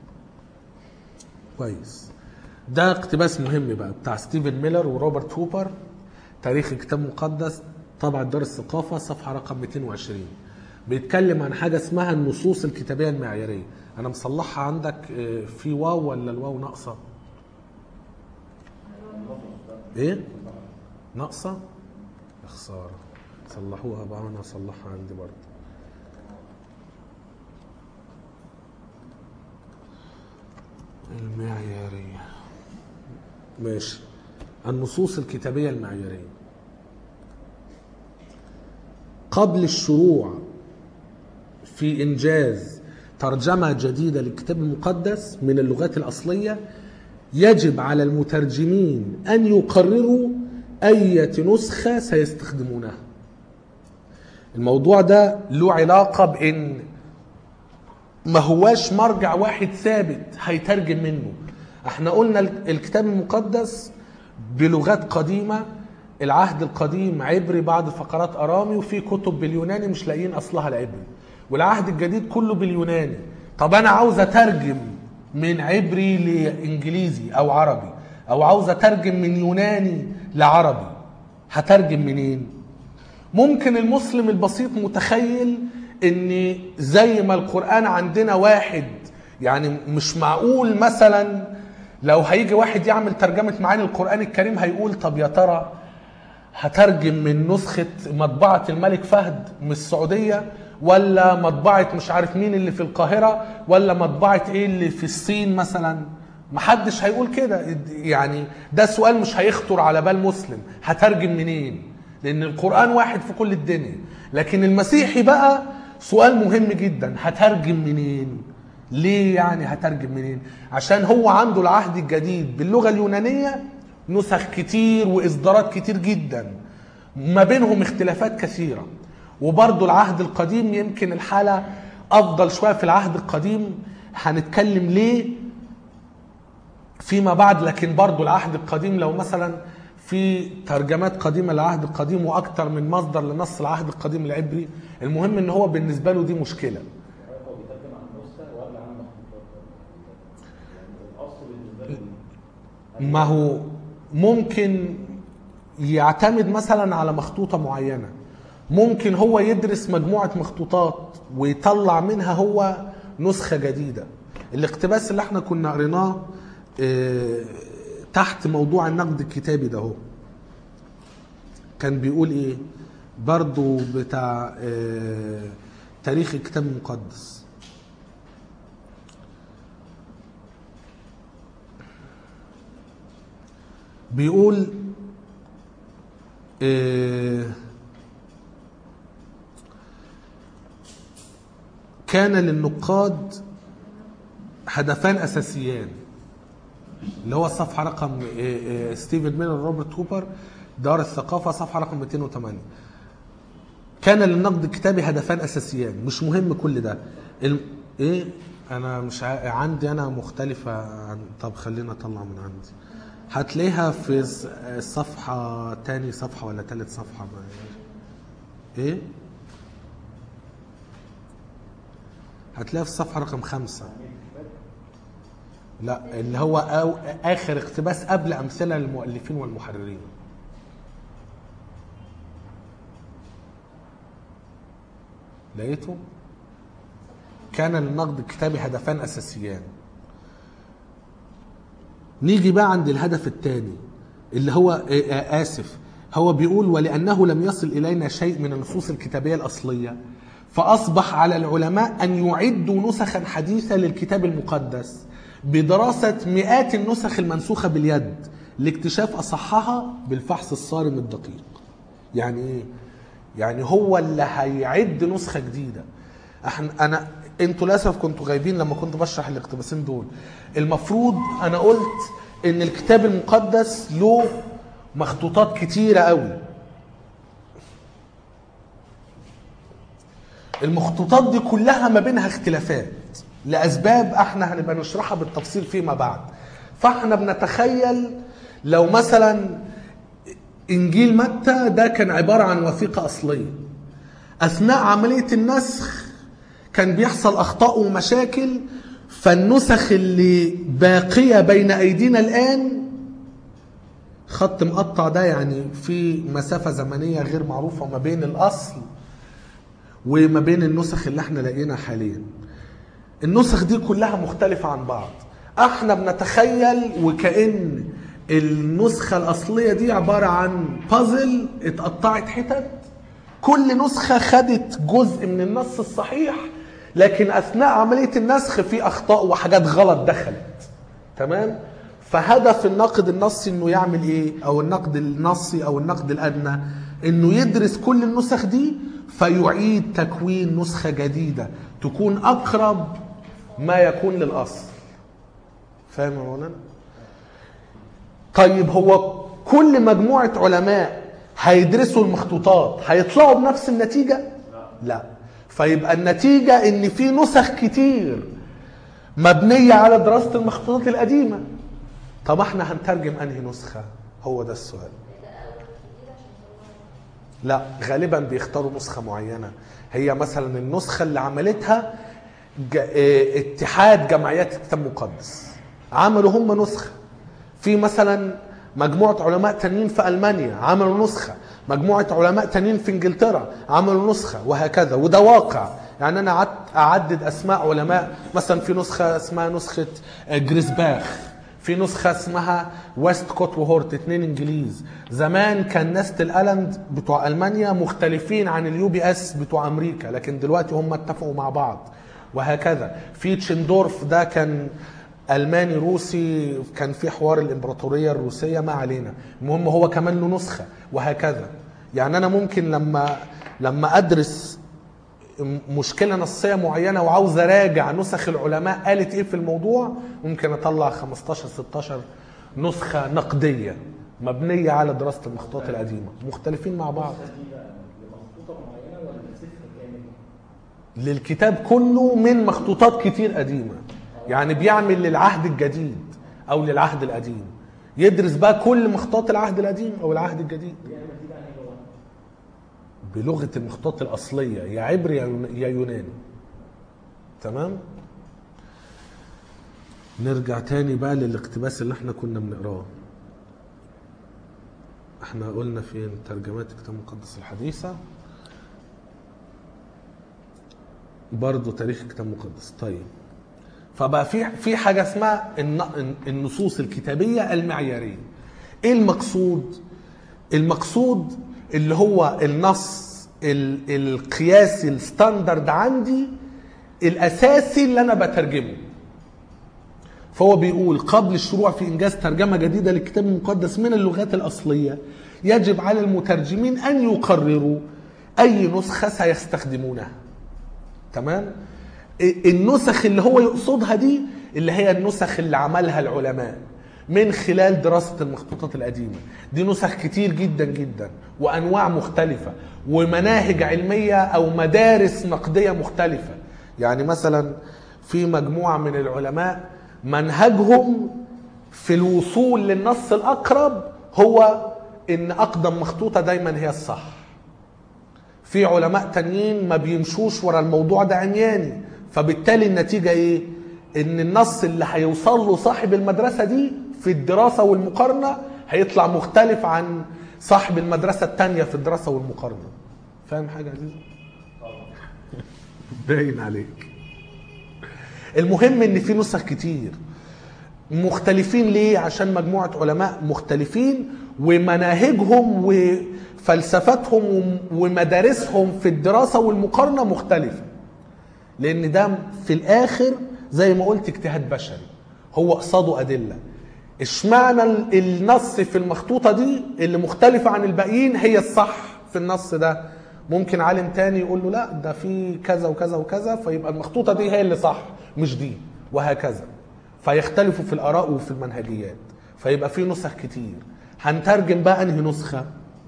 Speaker 1: كويس ده اقتباس مهم بقى بتاع ستيفن ميلر وروبرت هوبر تاريخ الكتاب المقدس طبعة دار الثقافة صفحة رقم 220 بيتكلم عن حاجة اسمها النصوص الكتابية المعيارية أنا مصلحها عندك اه، في واو ولا الواو ناقصة؟ إيه؟ ناقصة؟ يا خسارة صلحوها بقى وأنا أصلحها عندي برضه المعيارية ماشي النصوص الكتابية المعيارية قبل الشروع في إنجاز ترجمة جديدة للكتاب المقدس من اللغات الأصلية يجب على المترجمين أن يقرروا أية نسخة سيستخدمونها الموضوع ده له علاقة بإن ما هواش مرجع واحد ثابت هيترجم منه احنا قلنا ال- الكتاب المقدس بلغات قديمة العهد القديم عبري بعض فقرات ارامي وفي كتب باليوناني مش لاقيين اصلها العبري والعهد الجديد كله باليوناني طب انا عاوز اترجم من عبري لانجليزي او عربي او عاوز اترجم من يوناني لعربي هترجم منين ممكن المسلم البسيط متخيل ان زي ما القرآن عندنا واحد يعني مش معقول مثلا لو هيجي واحد يعمل ترجمة معاني القرآن الكريم هيقول طب يا ترى هترجم من نسخة مطبعة الملك فهد من السعودية ولا مطبعة مش عارف مين اللي في القاهرة ولا مطبعة ايه اللي في الصين مثلا محدش هيقول كده يعني ده سؤال مش هيخطر على بال مسلم هترجم منين لان القرآن واحد في كل الدنيا لكن المسيحي بقى سؤال مهم جدا هترجم منين ليه يعني هترجم منين عشان هو عنده العهد الجديد باللغة اليونانية نسخ كتير واصدارات كتير جدا ما بينهم اختلافات كثيرة وبرضه العهد القديم يمكن الحالة افضل شوية في العهد القديم هنتكلم ليه فيما بعد لكن برضه العهد القديم لو مثلا في ترجمات قديمة للعهد القديم وأكتر من مصدر لنص العهد القديم العبري المهم إن هو بالنسبة له دي مشكلة
Speaker 2: هو بيترجم عن نسخه ولا عن مخطوطات؟ يعني الاصل بالنسبه له
Speaker 1: ما هو ممكن يعتمد مثلا على مخطوطة معينة ممكن هو يدرس مجموعة مخطوطات ويطلع منها هو نسخة جديدة الاقتباس اللي احنا كنا قريناه اه، تحت موضوع النقد الكتابي ده هو كان بيقول ايه برضو بتاع اه، تاريخ الكتاب المقدس بيقول آه، كان للنقاد هدفان اساسيان اللي هو الصفحه رقم آه، آه، ستيفن ميلر روبرت هوبر دار الثقافه صفحه رقم 208 كان للنقد الكتابي هدفان اساسيان مش مهم كل ده الم... ايه انا مش ع... عندي انا مختلفه عن طب خلينا اطلع من عندي هتلاقيها في الص- الصفحه تاني صفحه ولا تالت صفحه ما ايه هتلاقيها في الصفحه رقم خمسة لا اللي هو أو اخر اقتباس قبل امثله للمؤلفين والمحررين لقيته كان للنقد الكتابي هدفان اساسيان نيجي بقى عند الهدف الثاني اللي هو آه، آه، اسف هو بيقول ولانه لم يصل الينا شيء من النصوص الكتابيه الاصليه فاصبح على العلماء ان يعدوا نسخا حديثه للكتاب المقدس بدراسه مئات النسخ المنسوخه باليد لاكتشاف اصحها بالفحص الصارم الدقيق يعني ايه يعني هو اللي هيعد نسخه جديده احنا انا انتوا للاسف كنتوا غايبين لما كنت بشرح الاقتباسين دول المفروض انا قلت ان الكتاب المقدس له مخطوطات كتيره قوي المخطوطات دي كلها ما بينها اختلافات لاسباب احنا هنبقى نشرحها بالتفصيل فيما بعد فاحنا بنتخيل لو مثلا انجيل متى ده كان عباره عن وثيقه اصليه اثناء عمليه النسخ كان بيحصل اخطاء ومشاكل فالنسخ اللي باقيه بين ايدينا الان خط مقطع ده يعني في مسافه زمنيه غير معروفه ما بين الاصل وما بين النسخ اللي احنا لقينا حاليا النسخ دي كلها مختلفة عن بعض احنا بنتخيل وكأن النسخة الأصلية دي عبارة عن بازل اتقطعت حتت كل نسخة خدت جزء من النص الصحيح لكن أثناء عملية النسخ في أخطاء وحاجات غلط دخلت تمام فهدف الناقد النصي انه يعمل ايه او النقد النصي او النقد الادنى انه يدرس كل النسخ دي فيعيد تكوين نسخة جديدة تكون اقرب ما يكون للاصل فاهم يا مولانا طيب هو كل مجموعة علماء هيدرسوا المخطوطات هيطلعوا بنفس النتيجة لا فيبقى النتيجة ان في نسخ كتير مبنية على دراسة المخطوطات القديمة طب احنا هنترجم انهي نسخة هو ده السؤال لا غالبا بيختاروا نسخة معينة هي مثلا النسخة اللي عملتها ج... اه، اتحاد جمعيات الكتاب المقدس عملوا هم نسخة في مثلا مجموعة علماء تانيين في ألمانيا عملوا نسخة مجموعة علماء تانيين في انجلترا عملوا نسخة وهكذا وده واقع يعني أنا قعدت أعدد أسماء علماء مثلا في نسخة اسمها نسخة آه، جريسباخ في نسخة اسمها ويست كوت وهورت اتنين انجليز زمان كان ناست الالاند بتوع المانيا مختلفين عن اليو بي اس بتوع امريكا لكن دلوقتي هم اتفقوا مع بعض وهكذا في تشندورف ده كان الماني روسي كان في حوار الامبراطوريه الروسيه ما علينا المهم هو كمان له نسخه وهكذا يعني انا ممكن لما لما ادرس مشكله نصيه معينه وعاوز اراجع نسخ العلماء قالت ايه في الموضوع ممكن اطلع 15 16 نسخه نقديه مبنيه على دراسه المخطوطات القديمه مختلفين مع بعض
Speaker 4: دي بقى لمخطوطه معينه ولا لسفر كامل؟
Speaker 1: للكتاب كله من مخطوطات كتير قديمه يعني بيعمل للعهد الجديد او للعهد القديم يدرس بقى كل مخطوطات العهد القديم او العهد الجديد
Speaker 4: بيعمل دي بقى ايه لغه؟
Speaker 1: بلغه المخطوطات الاصليه يا عبري يا يون- يا يوناني تمام نرجع تاني بقى للاقتباس اللي احنا كنا بنقراه احنا قلنا فين ترجمات الكتاب المقدس الحديثه برضه تاريخ الكتاب المقدس طيب فبقى في في حاجه اسمها الن- النصوص الكتابيه المعياريه ايه المقصود المقصود اللي هو النص ال- القياسي الستاندرد عندي الاساسي اللي انا بترجمه فهو بيقول قبل الشروع في انجاز ترجمه جديده للكتاب المقدس من اللغات الاصليه يجب على المترجمين ان يقرروا اي نسخه سيستخدمونها تمام النسخ اللي هو يقصدها دي اللي هي النسخ اللي عملها العلماء من خلال دراسة المخطوطات القديمة دي نسخ كتير جدا جدا وأنواع مختلفة ومناهج علمية أو مدارس نقدية مختلفة يعني مثلا في مجموعة من العلماء منهجهم في الوصول للنص الأقرب هو إن أقدم مخطوطة دايما هي الصح في علماء تانيين ما بيمشوش ورا الموضوع ده عمياني فبالتالي النتيجة ايه ان النص اللي هيوصل له صاحب المدرسة دي في الدراسة والمقارنة هيطلع مختلف عن صاحب المدرسة التانية في الدراسة والمقارنة فاهم حاجة يا عزيز؟ باين عليك المهم ان في نسخ كتير مختلفين ليه عشان مجموعة علماء مختلفين ومناهجهم وفلسفتهم ومدارسهم في الدراسة والمقارنة مختلفة لان ده في الاخر زي ما قلت اجتهاد بشري هو قصاده ادله اشمعنى ال- النص في المخطوطه دي اللي مختلفه عن الباقيين هي الصح في النص ده ممكن عالم تاني يقول له لا ده في كذا وكذا وكذا فيبقى المخطوطه دي هي اللي صح مش دي وهكذا فيختلفوا في الاراء وفي المنهجيات فيبقى في نسخ كتير هنترجم بقى انهي نسخه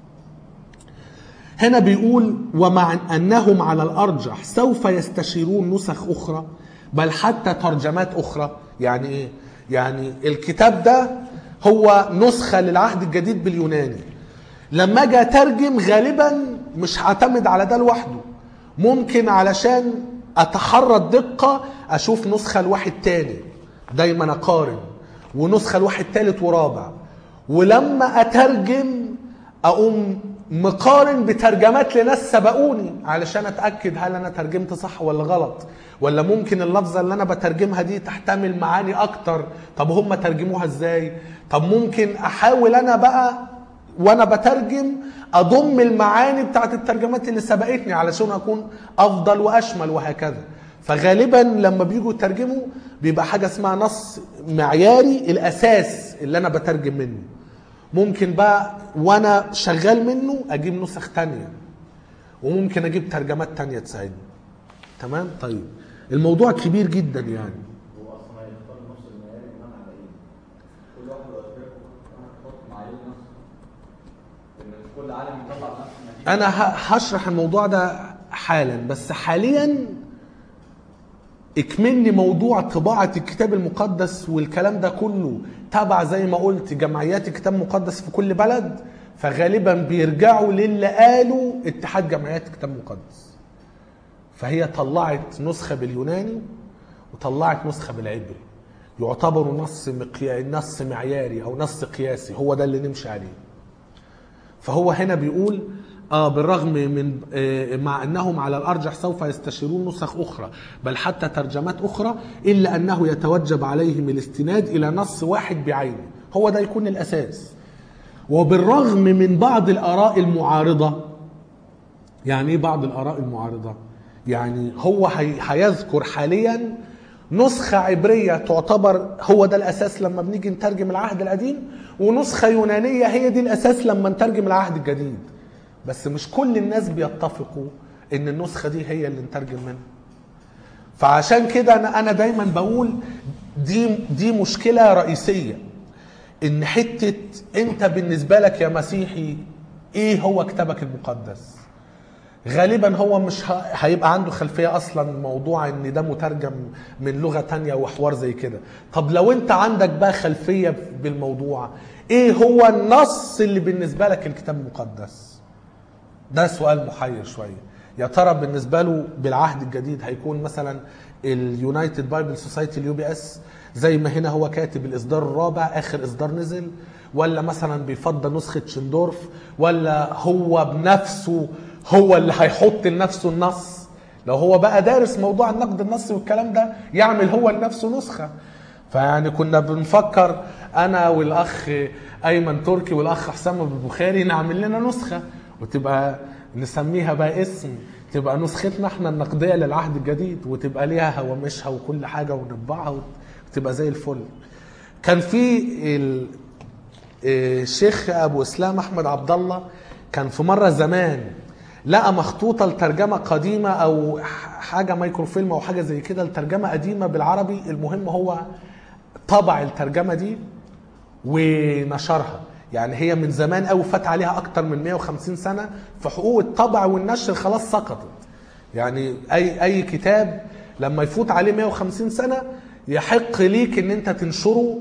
Speaker 1: هنا بيقول ومع أنهم على الأرجح سوف يستشيرون نسخ أخرى بل حتى ترجمات أخرى يعني إيه؟ يعني الكتاب ده هو نسخة للعهد الجديد باليوناني لما أجي أترجم غالبا مش هعتمد على ده لوحده ممكن علشان أتحرى الدقة أشوف نسخة لواحد تاني دايما أقارن ونسخة لواحد تالت ورابع ولما أترجم اقوم مقارن بترجمات لناس سبقوني علشان اتاكد هل انا ترجمت صح ولا غلط ولا ممكن اللفظه اللي انا بترجمها دي تحتمل معاني اكتر طب هم ترجموها ازاي طب ممكن احاول انا بقى وانا بترجم اضم المعاني بتاعت الترجمات اللي سبقتني علشان اكون افضل واشمل وهكذا فغالبا لما بيجوا يترجموا بيبقى حاجه اسمها نص معياري الاساس اللي انا بترجم منه ممكن بقى وانا شغال منه اجيب نسخ تانية وممكن اجيب ترجمات تانية تساعدني تمام طيب الموضوع كبير جدا يعني
Speaker 4: هو اصلا هيختار النص المعياري بناء على ايه؟ كل واحد واسبابه يحط معايير نفسه ان مش كل عالم يطلع نفس النتيجه
Speaker 1: انا ه- هشرح الموضوع ده حالا بس حاليا اكملني موضوع طباعة الكتاب المقدس والكلام ده كله تبع زي ما قلت جمعيات الكتاب المقدس في كل بلد فغالبا بيرجعوا للي قالوا اتحاد جمعيات الكتاب المقدس فهي طلعت نسخة باليوناني وطلعت نسخة بالعبري يعتبروا نص مقيا... نص معياري او نص قياسي هو ده اللي نمشي عليه فهو هنا بيقول آه بالرغم من آه مع انهم على الارجح سوف يستشيرون نسخ اخرى بل حتى ترجمات اخرى الا انه يتوجب عليهم الاستناد الى نص واحد بعينه هو ده يكون الاساس وبالرغم من بعض الاراء المعارضه يعني ايه بعض الاراء المعارضه يعني هو هي- هيذكر حاليا نسخة عبرية تعتبر هو ده الأساس لما بنيجي نترجم العهد القديم ونسخة يونانية هي دي الأساس لما نترجم العهد الجديد بس مش كل الناس بيتفقوا إن النسخة دي هي اللي نترجم منها فعشان كده أنا أنا دايما بقول دي دي مشكلة رئيسية إن حتة أنت بالنسبة لك يا مسيحي إيه هو كتابك المقدس؟ غالبا هو مش ه- هيبقى عنده خلفية أصلا موضوع إن ده مترجم من لغة تانية وحوار زي كده طب لو أنت عندك بقى خلفية بالموضوع إيه هو النص اللي بالنسبة لك الكتاب المقدس ده سؤال محير شوية يا ترى بالنسبة له بالعهد الجديد هيكون مثلا اليونايتد بايبل سوسايتي اليو بي اس زي ما هنا هو كاتب الاصدار الرابع اخر اصدار نزل ولا مثلا بيفضل نسخة شندورف ولا هو بنفسه هو اللي هيحط لنفسه النص لو هو بقى دارس موضوع النقد النصي والكلام ده يعمل هو لنفسه نسخة فيعني كنا بنفكر انا والاخ ايمن تركي والاخ حسام ابو البخاري نعمل لنا نسخه وتبقى نسميها بقى اسم تبقى نسختنا احنا النقديه للعهد الجديد وتبقى ليها هوامشها وكل حاجه ونطبعها وتبقى زي الفل كان في ال- الشيخ ابو اسلام احمد عبد الله كان في مره زمان لقى مخطوطه لترجمه قديمه او ح- حاجه مايكروفيلم او حاجه زي كده لترجمه قديمه بالعربي المهم هو طبع الترجمه دي ونشرها يعني هي من زمان قوي فات عليها اكتر من 150 سنه فحقوق الطبع والنشر خلاص سقطت يعني اي اي كتاب لما يفوت عليه 150 سنه يحق ليك ان انت تنشره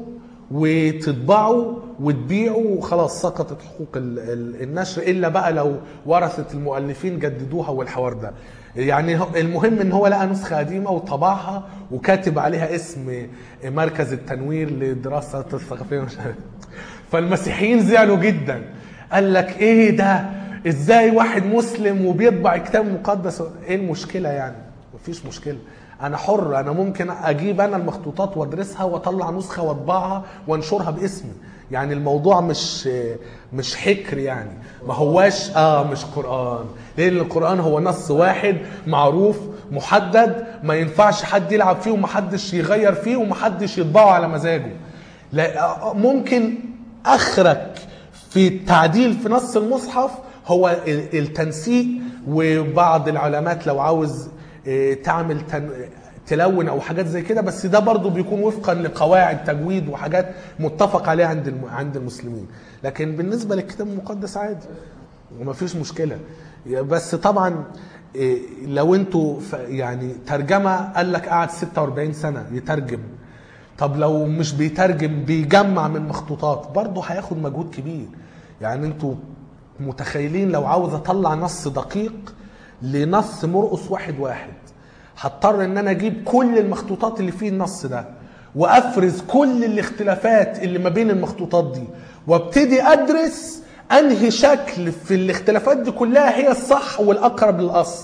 Speaker 1: وتطبعه وتبيعه وخلاص سقطت حقوق ال- ال- النشر الا بقى لو ورثه المؤلفين جددوها والحوار ده يعني هو- المهم ان هو لقى نسخه قديمه وطبعها وكاتب عليها اسم مركز التنوير للدراسه الثقافيه مش عارف. فالمسيحيين زعلوا جدا قال لك ايه ده ازاي واحد مسلم وبيطبع كتاب مقدس ايه المشكله يعني مفيش مشكله انا حر انا ممكن اجيب انا المخطوطات وادرسها واطلع نسخه واطبعها وانشرها باسمي يعني الموضوع مش مش حكر يعني ما هواش اه مش قران لان القران هو نص واحد معروف محدد ما ينفعش حد يلعب فيه ومحدش يغير فيه ومحدش يطبعه على مزاجه لا آه، ممكن اخرك في التعديل في نص المصحف هو ال- التنسيق وبعض العلامات لو عاوز آه، تعمل تن... تلون او حاجات زي كده بس ده برضو بيكون وفقا لقواعد تجويد وحاجات متفق عليها عند الم... عند المسلمين لكن بالنسبه للكتاب المقدس عادي وما فيش مشكله بس طبعا إيه، لو انتوا ف- يعني ترجمه قال لك قعد 46 سنه يترجم طب لو مش بيترجم بيجمع من مخطوطات برضه هياخد مجهود كبير يعني انتوا متخيلين لو عاوز اطلع نص دقيق لنص مرقص واحد واحد هضطر ان انا اجيب كل المخطوطات اللي فيه النص ده وافرز كل الاختلافات اللي ما بين المخطوطات دي وابتدي ادرس انهي شكل في الاختلافات دي كلها هي الصح والاقرب للاصل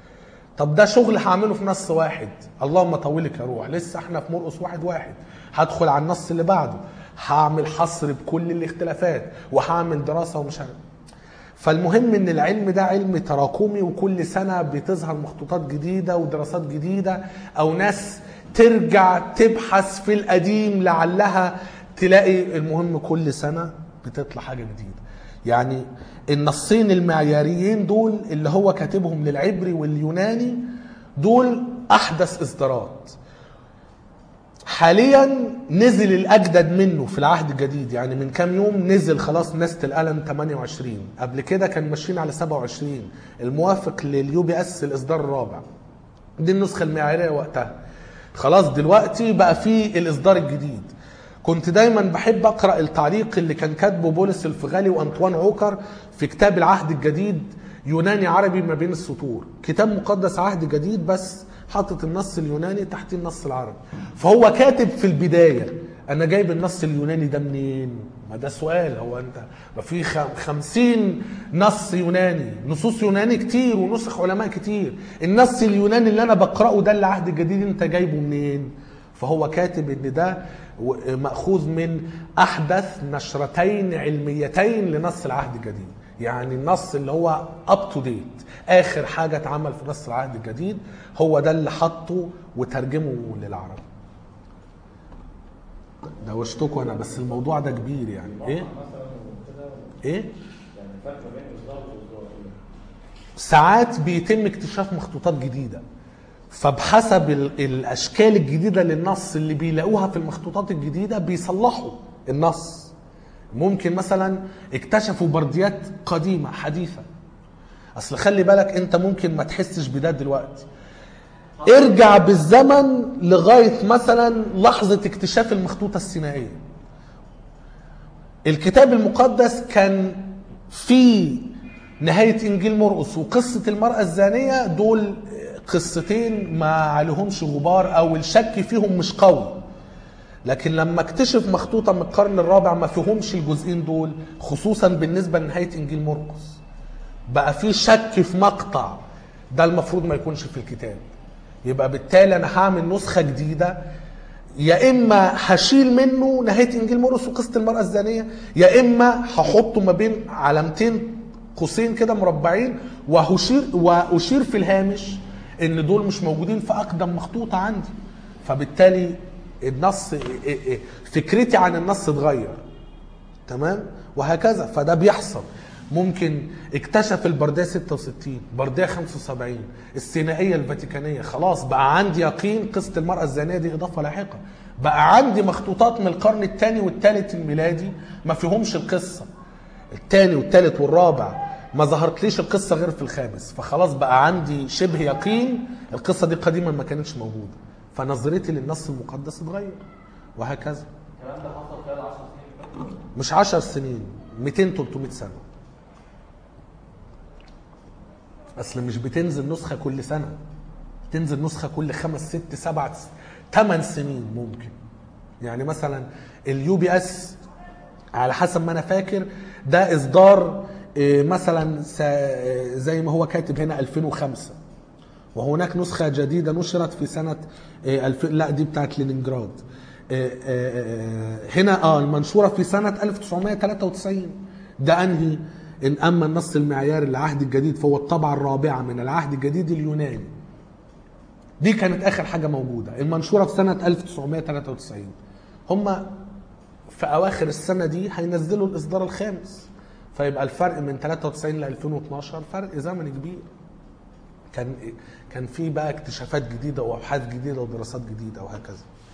Speaker 1: طب ده شغل هعمله في نص واحد اللهم طولك يا روح لسه احنا في مرقص واحد واحد هدخل على النص اللي بعده هعمل حصر بكل الاختلافات وهعمل دراسه ومش عارف فالمهم ان العلم ده علم تراكمي وكل سنه بتظهر مخطوطات جديده ودراسات جديده او ناس ترجع تبحث في القديم لعلها تلاقي المهم كل سنه بتطلع حاجه جديده يعني النصين المعياريين دول اللي هو كاتبهم للعبري واليوناني دول احدث اصدارات حاليا نزل الاجدد منه في العهد الجديد يعني من كام يوم نزل خلاص نست القلم 28 قبل كده كان ماشيين على 27 الموافق لليو بي اس الاصدار الرابع دي النسخه المعياريه وقتها خلاص دلوقتي بقى في الاصدار الجديد كنت دايما بحب اقرا التعليق اللي كان كاتبه بولس الفغالي وانطوان عوكر في كتاب العهد الجديد يوناني عربي ما بين السطور كتاب مقدس عهد جديد بس حاطط النص اليوناني تحتيه النص العربي فهو كاتب في البدايه انا جايب النص اليوناني ده منين ما ده سؤال هو انت ما في خم- خمسين نص يوناني نصوص يوناني كتير ونسخ علماء كتير النص اليوناني اللي انا بقراه ده العهد الجديد انت جايبه منين فهو كاتب ان ده و- ماخوذ من احدث نشرتين علميتين لنص العهد الجديد يعني النص اللي هو اب تو ديت اخر حاجه اتعمل في نص العهد الجديد هو ده اللي حطه وترجمه للعربي ده وشتكوا انا بس الموضوع ده كبير يعني ايه
Speaker 2: مثلا وكده
Speaker 1: ايه
Speaker 2: يعني الفرق ما بين اصدار واصدار ايه؟
Speaker 1: ساعات بيتم اكتشاف مخطوطات جديدة فبحسب ال- الأشكال الجديدة للنص اللي بيلاقوها في المخطوطات الجديدة بيصلحوا النص ممكن مثلا اكتشفوا برديات قديمة حديثة أصل خلي بالك أنت ممكن ما تحسش بده دلوقتي ارجع بالزمن لغاية مثلا لحظة اكتشاف المخطوطة السينائية الكتاب المقدس كان في نهاية إنجيل مرقس وقصة المرأة الزانية دول قصتين ما عليهمش غبار أو الشك فيهم مش قوي لكن لما اكتشف مخطوطة من القرن الرابع ما فيهمش الجزئين دول خصوصا بالنسبة لنهاية إنجيل مرقس بقى في شك في مقطع ده المفروض ما يكونش في الكتاب يبقى بالتالي انا هعمل نسخه جديده يا اما هشيل منه نهايه انجيل مرقس وقصه المراه الزانيه يا اما هحطه ما بين علامتين قوسين كده مربعين وهشير واشير في الهامش ان دول مش موجودين في اقدم مخطوطه عندي فبالتالي النص فكرتي عن النص اتغير تمام وهكذا فده بيحصل ممكن اكتشف البرديه 66 برديه 75 السينائيه الفاتيكانيه خلاص بقى عندي يقين قصه المراه الزانيه دي اضافه لاحقه بقى عندي مخطوطات من القرن الثاني والثالث الميلادي ما فيهمش القصه الثاني والثالث والرابع ما ظهرتليش القصه غير في الخامس فخلاص بقى عندي شبه يقين القصه دي قديما ما كانتش موجوده فنظرتي للنص المقدس اتغير وهكذا
Speaker 4: الكلام ده حصل خلال 10 سنين اللي فاتوا.
Speaker 1: مش 10 سنين 200 300 سنه اصل مش بتنزل نسخه كل سنه بتنزل نسخه كل خمس ست سبع ثمان سنين ممكن يعني مثلا اليو بي اس على حسب ما انا فاكر ده اصدار إيه، مثلا س- إيه، زي ما هو كاتب هنا 2005 وهناك نسخة جديدة نشرت في سنة إيه، الف... لا دي بتاعت لينينجراد إيه، إيه، إيه، هنا اه المنشورة في سنة 1993 ده انهي ان اما النص المعياري للعهد الجديد فهو الطبعة الرابعة من العهد الجديد اليوناني دي كانت اخر حاجة موجودة المنشورة في سنة 1993 هم في اواخر السنة دي هينزلوا الاصدار الخامس فيبقى الفرق من 93 ل 2012 فرق زمني كبير كان كان في بقى اكتشافات جديده وابحاث جديده ودراسات جديده وهكذا.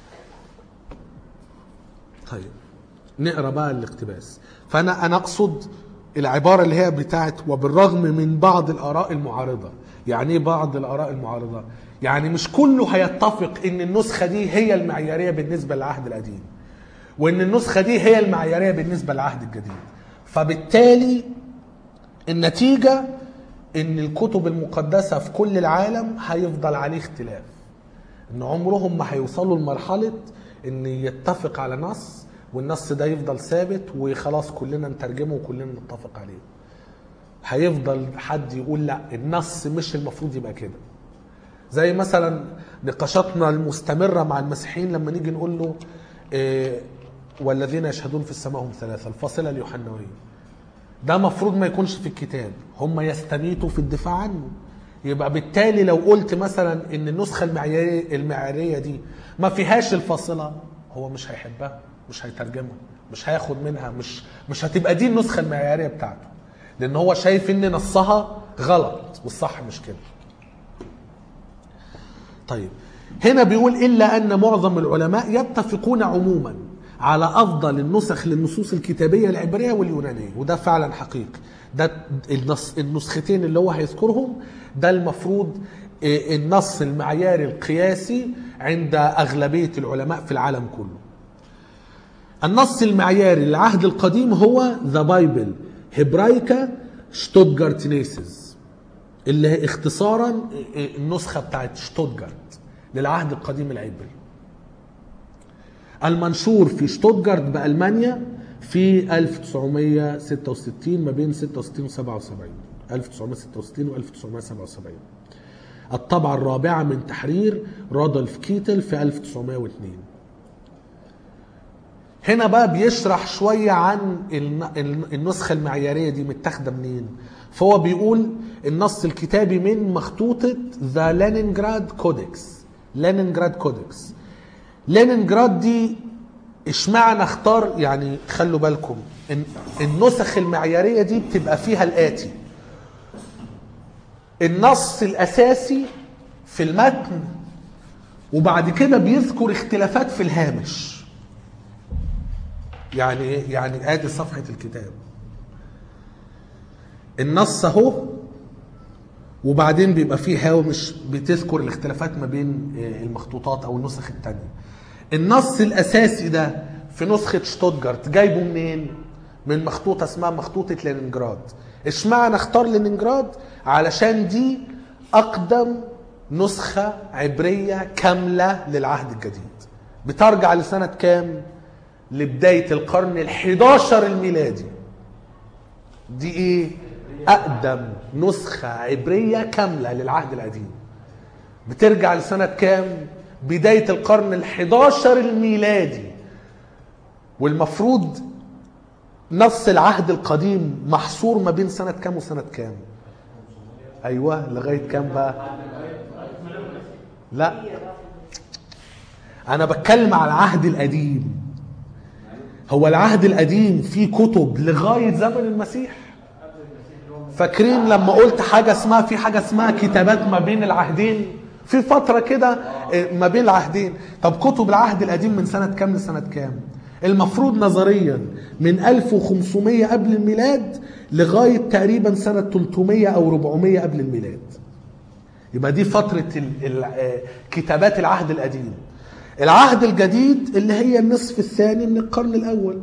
Speaker 1: طيب نقرا بقى الاقتباس فانا انا اقصد العباره اللي هي بتاعت وبالرغم من بعض الاراء المعارضه يعني ايه بعض الاراء المعارضه يعني مش كله هيتفق ان النسخه دي هي المعياريه بالنسبه للعهد القديم وان النسخه دي هي المعياريه بالنسبه للعهد الجديد فبالتالي النتيجه ان الكتب المقدسه في كل العالم هيفضل عليه اختلاف ان عمرهم ما هيوصلوا لمرحله ان يتفق على نص والنص ده يفضل ثابت وخلاص كلنا نترجمه وكلنا نتفق عليه هيفضل حد يقول لا النص مش المفروض يبقى كده زي مثلا نقاشاتنا المستمره مع المسيحيين لما نيجي نقول له إيه والذين يشهدون في السماء هم ثلاثه الفاصله اليوحنويه ده مفروض ما يكونش في الكتاب هم يستميتوا في الدفاع عنه يبقى بالتالي لو قلت مثلا ان النسخه المعياريه المعياريه دي ما فيهاش الفاصله هو مش هيحبها مش هيترجمها مش هياخد منها مش مش هتبقى دي النسخه المعياريه بتاعته لان هو شايف ان نصها غلط والصح مش كده طيب هنا بيقول إلا أن معظم العلماء يتفقون عموما على أفضل النسخ للنصوص الكتابية العبرية واليونانية وده فعلا حقيقي ده النص النسختين اللي هو هيذكرهم ده المفروض إيه، النص المعياري القياسي عند أغلبية العلماء في العالم كله النص المعياري للعهد القديم هو ذا بايبل هبرايكا شتوتجارتنيسز اللي هي اختصارا النسخه بتاعت شتوتجارت للعهد القديم العبري المنشور في شتوتجارت بألمانيا في 1966 ما بين 66 و 77 1966 و 1977 الطبعة الرابعة من تحرير رادولف كيتل في 1902 هنا بقى بيشرح شوية عن الن- الن- النسخة المعيارية دي متاخدة منين فهو بيقول النص الكتابي من مخطوطة ذا لينينجراد كودكس لينينجراد كودكس لينينجراد دي اشمعنى اختار يعني خلوا بالكم إن النسخ المعيارية دي بتبقى فيها الآتي النص الأساسي في المتن وبعد كده بيذكر اختلافات في الهامش يعني ايه؟ يعني ادي صفحة الكتاب النص اهو وبعدين بيبقى فيه هامش بتذكر الاختلافات ما بين آه، المخطوطات او النسخ التانية النص الاساسي ده في نسخة شتوتجارت جايبه منين من مخطوطة اسمها مخطوطة لينينجراد اشمعنى اختار لينينجراد علشان دي اقدم نسخة عبرية كاملة للعهد الجديد بترجع لسنة كام لبداية القرن ال11 الميلادي دي ايه اقدم نسخة عبرية كاملة للعهد القديم بترجع لسنة كام بداية القرن ال11 الميلادي والمفروض نص العهد القديم محصور ما بين سنة كام وسنة كام ايوه لغاية كام بقى لا انا بتكلم على العهد القديم هو العهد القديم فيه كتب لغاية زمن المسيح فاكرين لما قلت حاجة اسمها في حاجة اسمها كتابات ما بين العهدين في فتره كده آه، ما بين العهدين طب كتب العهد القديم من سنه كام لسنه كام المفروض نظريا من 1500 قبل الميلاد لغايه تقريبا سنه 300 او 400 قبل الميلاد يبقى دي فترة ال- ال- آه، كتابات العهد القديم العهد الجديد اللي هي النصف الثاني من القرن الأول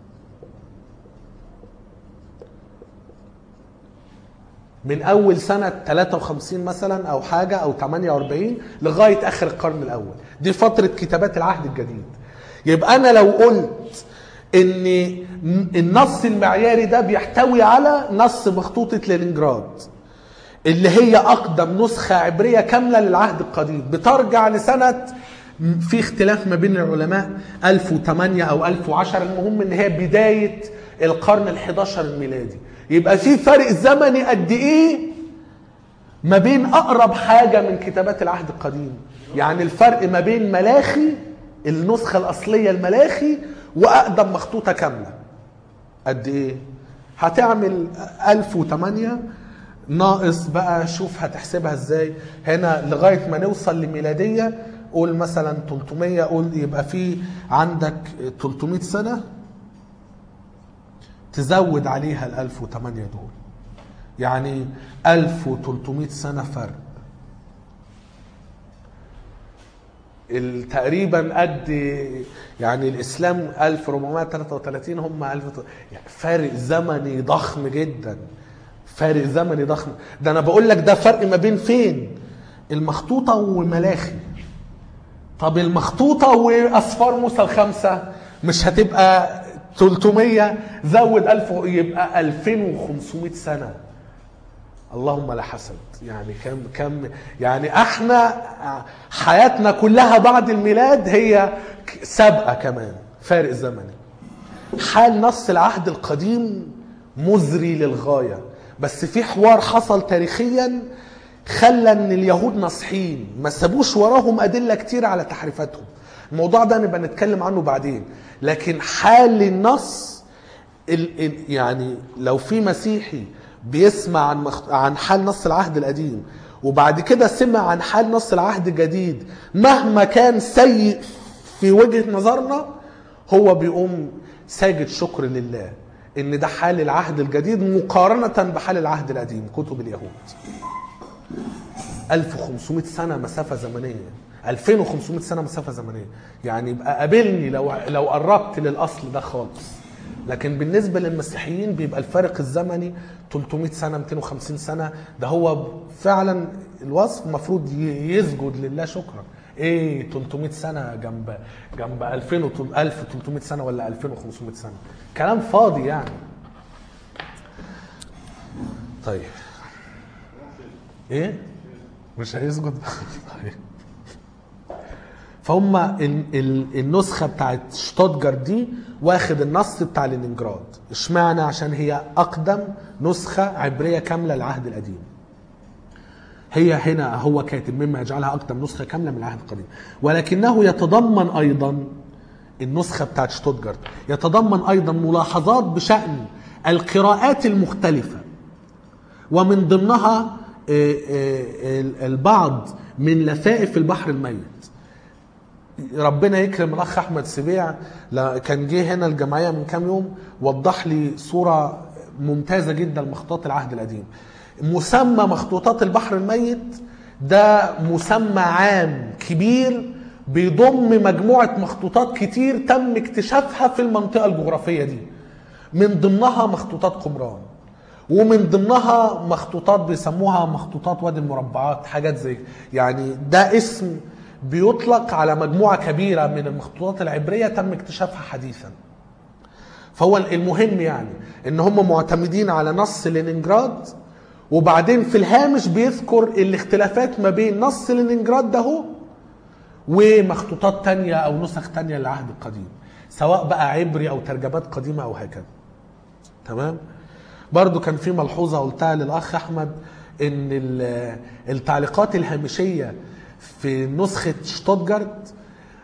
Speaker 1: من أول سنة 53 مثلا أو حاجة أو 48 لغاية آخر القرن الأول دي فترة كتابات العهد الجديد يبقى أنا لو قلت إن النص المعياري ده بيحتوي على نص مخطوطة لينينجراد اللي هي اقدم نسخه عبريه كامله للعهد القديم بترجع لسنه في اختلاف ما بين العلماء 1008 او 1010 المهم ان هي بدايه القرن ال11 الميلادي يبقى في فرق زمني قد ايه ما بين اقرب حاجه من كتابات العهد القديم يعني الفرق ما بين ملاخي النسخه الاصليه الملاخي واقدم مخطوطه كامله قد ايه هتعمل 1008 ناقص بقى شوف هتحسبها ازاي هنا لغايه ما نوصل لميلاديه قول مثلا 300 قول يبقى في عندك 300 سنه تزود عليها ال 1008 دول يعني 1300 سنه فرق ال- تقريبا قد يعني الاسلام 1433 هم 1000 يعني فارق زمني ضخم جدا فارق زمني ضخم ده انا بقول لك ده فرق ما بين فين المخطوطه وملاخي طب المخطوطه واصفار موسى الخمسه مش هتبقى 300 زود 1000 يبقى 2500 سنه اللهم لا حسد يعني كم كم يعني احنا حياتنا كلها بعد الميلاد هي سابقه كمان فارق زمني حال نص العهد القديم مزري للغايه بس في حوار حصل تاريخيا خلى ان اليهود ناصحين ما سابوش وراهم ادله كتير على تحريفاتهم الموضوع ده نبقى نتكلم عنه بعدين لكن حال النص ال- ال- يعني لو في مسيحي بيسمع عن مخ... عن حال نص العهد القديم وبعد كده سمع عن حال نص العهد الجديد مهما كان سيء في وجهة نظرنا هو بيقوم ساجد شكر لله ان ده حال العهد الجديد مقارنة بحال العهد القديم كتب اليهود 1500 سنة مسافة زمنية 2500 سنة مسافة زمنية يعني يبقى قابلني لو لو قربت للأصل ده خالص لكن بالنسبة للمسيحيين بيبقى الفارق الزمني 300 سنة 250 سنة ده هو فعلا الوصف المفروض ي- يسجد لله شكرا ايه 300 سنة جنب جنب 2000 وتل- 1300 سنة ولا 2500 سنة كلام فاضي يعني طيب ايه مش هيسجد طيب فهم ال- ال- النسخه بتاعت شتوتجارت دي واخد النص بتاع لينينجراد اشمعنى عشان هي اقدم نسخه عبريه كامله للعهد القديم هي هنا هو كاتب مما يجعلها اقدم نسخه كامله من العهد القديم ولكنه يتضمن ايضا النسخه بتاعت شتوتجارت يتضمن ايضا ملاحظات بشان القراءات المختلفه ومن ضمنها آه، آه، البعض من لفائف البحر الميت ربنا يكرم الاخ احمد سبيع لا- كان جه هنا الجمعيه من كام يوم وضح لي صوره ممتازه جدا لمخطوطات العهد القديم مسمى مخطوطات البحر الميت ده مسمى عام كبير بيضم مجموعه مخطوطات كتير تم اكتشافها في المنطقه الجغرافيه دي من ضمنها مخطوطات قمران ومن ضمنها مخطوطات بيسموها مخطوطات وادي المربعات حاجات زي يعني ده اسم بيطلق على مجموعة كبيرة من المخطوطات العبرية تم اكتشافها حديثا فهو المهم يعني ان هم معتمدين على نص لينينجراد وبعدين في الهامش بيذكر الاختلافات ما بين نص لينينجراد ده هو ومخطوطات تانية او نسخ تانية للعهد القديم سواء بقى عبري او ترجمات قديمة او هكذا تمام برضو كان في ملحوظة قلتها للأخ أحمد إن ال- التعليقات الهامشية في نسخة شتوتجارت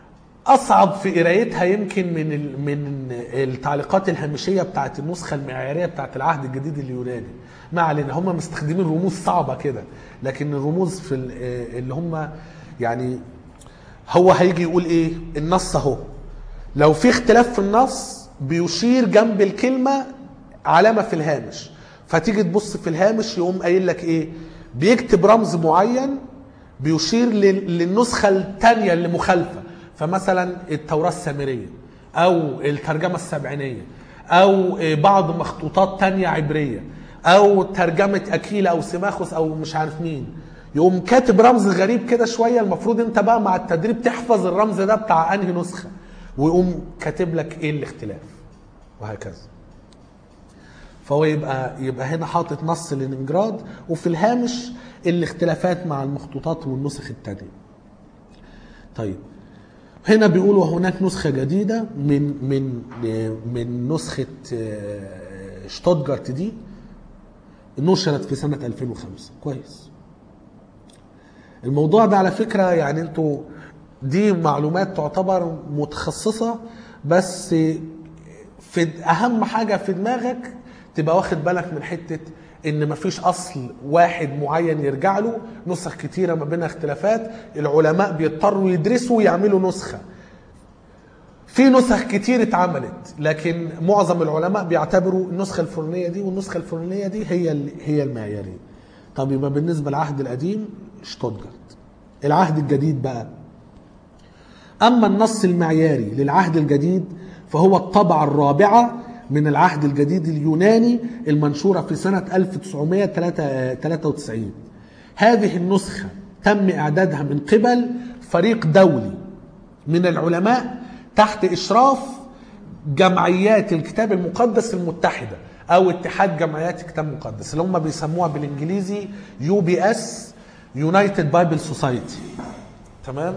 Speaker 1: اصعب في قرايتها يمكن من ال... من التعليقات الهامشيه بتاعت النسخه المعياريه بتاعت العهد الجديد اليوناني ما علينا هم مستخدمين رموز صعبه كده لكن الرموز في ال... اللي هم يعني هو هيجي يقول ايه النص اهو لو في اختلاف في النص بيشير جنب الكلمه علامه في الهامش فتيجي تبص في الهامش يقوم قايل لك ايه بيكتب رمز معين بيشير لل- للنسخه الثانيه اللي مخالفه فمثلا التوراه السامريه او الترجمه السبعينيه او بعض مخطوطات تانية عبريه او ترجمه اكيلا او سيماخوس او مش عارف مين يقوم كاتب رمز غريب كده شويه المفروض انت بقى مع التدريب تحفظ الرمز ده بتاع انهي نسخه ويقوم كاتب لك ايه الاختلاف وهكذا فهو يبقى يبقى هنا حاطط نص لينينجراد وفي الهامش الاختلافات مع المخطوطات والنسخ التانية طيب هنا بيقول وهناك نسخة جديدة من من من نسخة آه، شتوتجارت دي نشرت في سنة 2005 كويس الموضوع ده على فكرة يعني انتوا دي معلومات تعتبر متخصصة بس في اهم حاجة في دماغك تبقى واخد بالك من حتة ان مفيش اصل واحد معين يرجع له نسخ كتيرة ما بينها اختلافات العلماء بيضطروا يدرسوا ويعملوا نسخة في نسخ كتير اتعملت لكن معظم العلماء بيعتبروا النسخة الفلانية دي والنسخة الفلانية دي هي ال- هي المعيارية طب يبقى بالنسبة للعهد القديم شتوتجارت العهد الجديد بقى أما النص المعياري للعهد الجديد فهو الطبعة الرابعة من العهد الجديد اليوناني المنشورة في سنة 1993 هذه النسخة تم إعدادها من قبل فريق دولي من العلماء تحت إشراف جمعيات الكتاب المقدس المتحدة أو اتحاد جمعيات الكتاب المقدس اللي هم بيسموها بالإنجليزي يو بي اس يونايتد بايبل سوسايتي تمام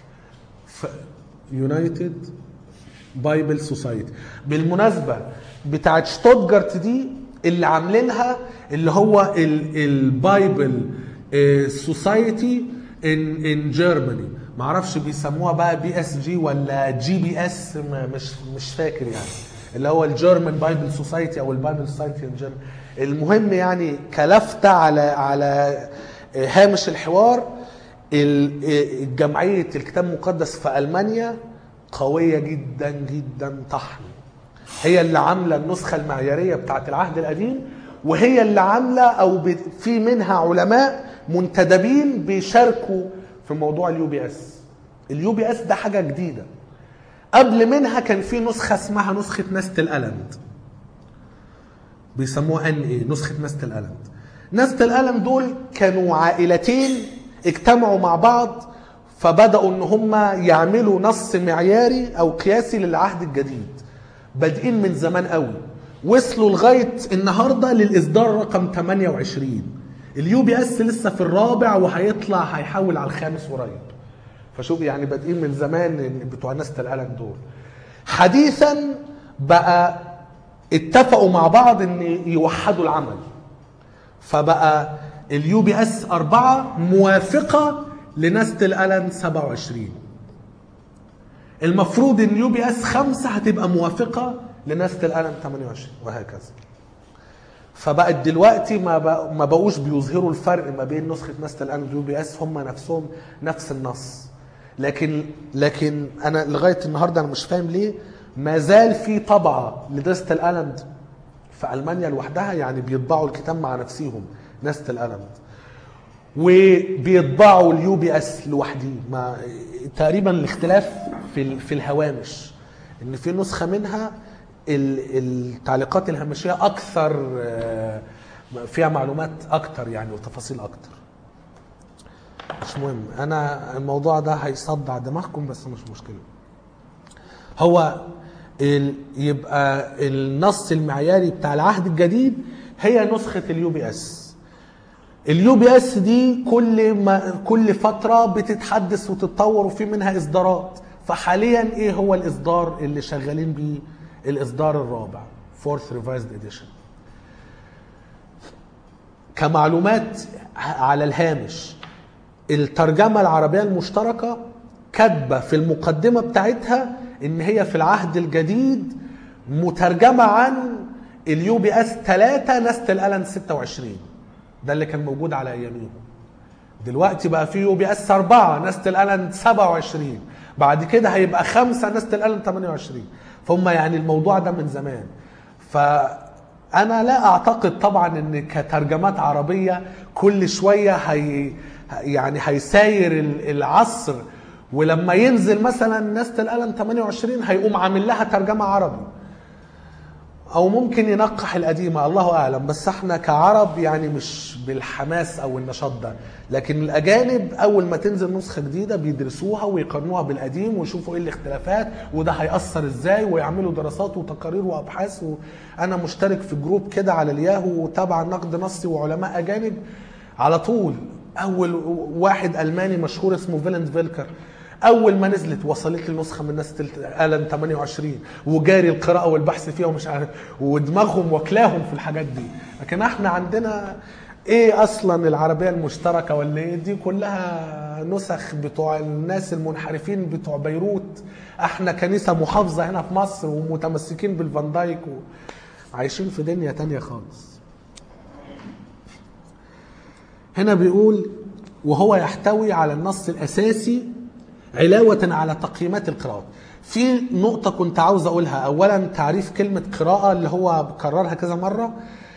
Speaker 1: يونايتد بايبل سوسايتي بالمناسبه بتاعت شتوتجارت دي اللي عاملينها اللي هو البايبل سوسايتي ان ان جيرماني ما اعرفش بيسموها بقى بي اس جي ولا جي بي اس مش مش فاكر يعني اللي هو الجيرمان بايبل سوسايتي او البايبل سوسايتي ان جيرمان المهم يعني كلفته على على هامش الحوار ال- جمعيه الكتاب المقدس في المانيا قويه جدا جدا طحن هي اللي عامله النسخه المعياريه بتاعت العهد القديم وهي اللي عامله او ب- في منها علماء منتدبين بيشاركوا في موضوع اليو بي اس اليو بي اس ده حاجه جديده قبل منها كان في نسخه اسمها نسخه نست الالند بيسموها ان ايه نسخه نست الالند نست الالند دول كانوا عائلتين اجتمعوا مع بعض فبداوا ان هم يعملوا نص معياري او قياسي للعهد الجديد بادئين من زمان قوي وصلوا لغايه النهارده للاصدار رقم 28 اليو بي اس لسه في الرابع وهيطلع هيحول على الخامس قريب فشوف يعني بادئين من زمان إن بتوع نست الالند دول حديثا بقى اتفقوا مع بعض ان يوحدوا العمل فبقى اليو بي اس 4 موافقه لنست الالن 27 المفروض ان يو بي اس 5 هتبقى موافقه لنست الالن 28 وهكذا فبقت دلوقتي ما بق- ما بقوش بيظهروا الفرق ما بين نسخه نست الالن واليو بي اس هم نفسهم نفس النص لكن لكن انا لغايه النهارده انا مش فاهم ليه ما زال في طبعه لنست الالند في المانيا لوحدها يعني بيطبعوا الكتاب مع نفسهم نست الالند وبيطبعوا اليو بي اس لوحديه ما تقريبا الاختلاف في ال- في الهوامش ان في نسخه منها ال- التعليقات الهامشيه اكثر آه، فيها معلومات اكتر يعني وتفاصيل اكتر مش مهم انا الموضوع ده هيصدع دماغكم بس مش مشكله هو ال... يبقى النص المعياري بتاع العهد الجديد هي نسخه اليو بي اس اليو بي اس دي كل ما كل فتره بتتحدث وتتطور وفي منها اصدارات فحاليا ايه هو الاصدار اللي شغالين بيه الاصدار الرابع فورث ريفايزد اديشن كمعلومات على الهامش الترجمة العربية المشتركة كاتبه في المقدمه بتاعتها ان هي في العهد الجديد مترجمه عن اليو بي اس 3 نستل الان 26 ده اللي كان موجود على اياميهم دلوقتي بقى في يو بي اس 4 نستل الان 27 بعد كده هيبقى 5 نستل الان 28 فهم يعني الموضوع ده من زمان فانا لا اعتقد طبعا ان كترجمات عربيه كل شويه هي يعني هيساير ال- العصر ولما ينزل مثلا نستل الان 28 هيقوم عامل لها ترجمه عربي او ممكن ينقح القديمه الله اعلم بس احنا كعرب يعني مش بالحماس او النشاط ده لكن الاجانب اول ما تنزل نسخه جديده بيدرسوها ويقارنوها بالقديم ويشوفوا ايه الاختلافات وده هيأثر ازاي ويعملوا دراسات وتقارير وابحاث وانا مشترك في جروب كده على الياهو تبع نقد نصي وعلماء اجانب على طول اول واحد الماني مشهور اسمه فيلند فيلكر اول ما نزلت وصلت لي نسخه من ناس الن 28 وجاري القراءه والبحث فيها ومش عارف ودماغهم واكلاهم في الحاجات دي لكن احنا عندنا ايه اصلا العربيه المشتركه ولا ايه دي كلها نسخ بتوع الناس المنحرفين بتوع بيروت احنا كنيسه محافظه هنا في مصر ومتمسكين بالفان دايك وعايشين في دنيا تانية خالص هنا بيقول وهو يحتوي على النص الاساسي علاوة على تقييمات القراءات في نقطة كنت عاوز أقولها أولا تعريف كلمة قراءة اللي هو كررها كذا مرة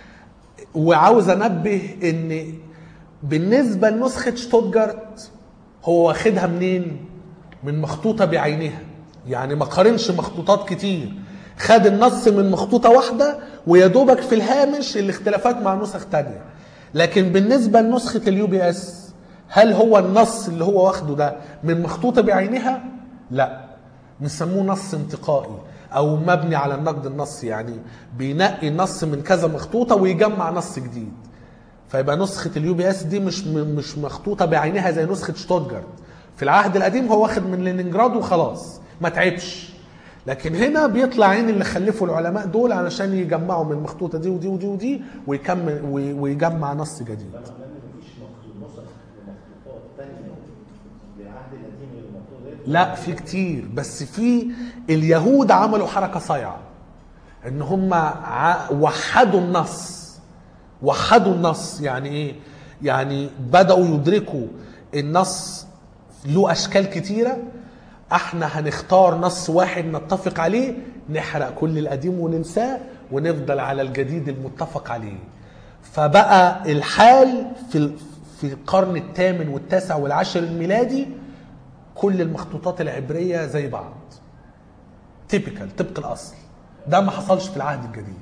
Speaker 1: وعاوز أنبه إن بالنسبة لنسخة شتوتجارت هو واخدها منين؟ من مخطوطة بعينها يعني ما قارنش مخطوطات كتير خد النص من مخطوطة واحدة ويا دوبك في الهامش الاختلافات مع نسخ تانية لكن بالنسبة لنسخة اليو بي اس هل هو النص اللي هو واخده ده من مخطوطة بعينها؟ لا نسموه نص انتقائي او مبني على النقد النصي يعني بينقي نص من كذا مخطوطة ويجمع نص جديد فيبقى نسخة اليو بي اس دي مش مش مخطوطة بعينها زي نسخة شتوتجارت في العهد القديم هو واخد من لينينجراد وخلاص ما تعبش لكن هنا بيطلع عين اللي خلفوا العلماء دول علشان يجمعوا من المخطوطة دي ودي ودي ودي ويكمل وي- ويجمع نص جديد
Speaker 2: لما مفيش مخطوط نسخ لمخطوطات تانية للعهد القديم غير المخطوطات دي
Speaker 1: لا في كتير بس في اليهود عملوا حركه صايعه ان هم ع- وحدوا النص وحدوا النص يعني ايه يعني بداوا يدركوا النص له اشكال كتيره احنا هنختار نص واحد نتفق عليه نحرق كل القديم وننساه ونفضل على الجديد المتفق عليه فبقى الحال في ال- في القرن الثامن والتاسع والعاشر الميلادي كل المخطوطات العبريه زي بعض تيبيكال طبق الاصل ده ما حصلش في العهد الجديد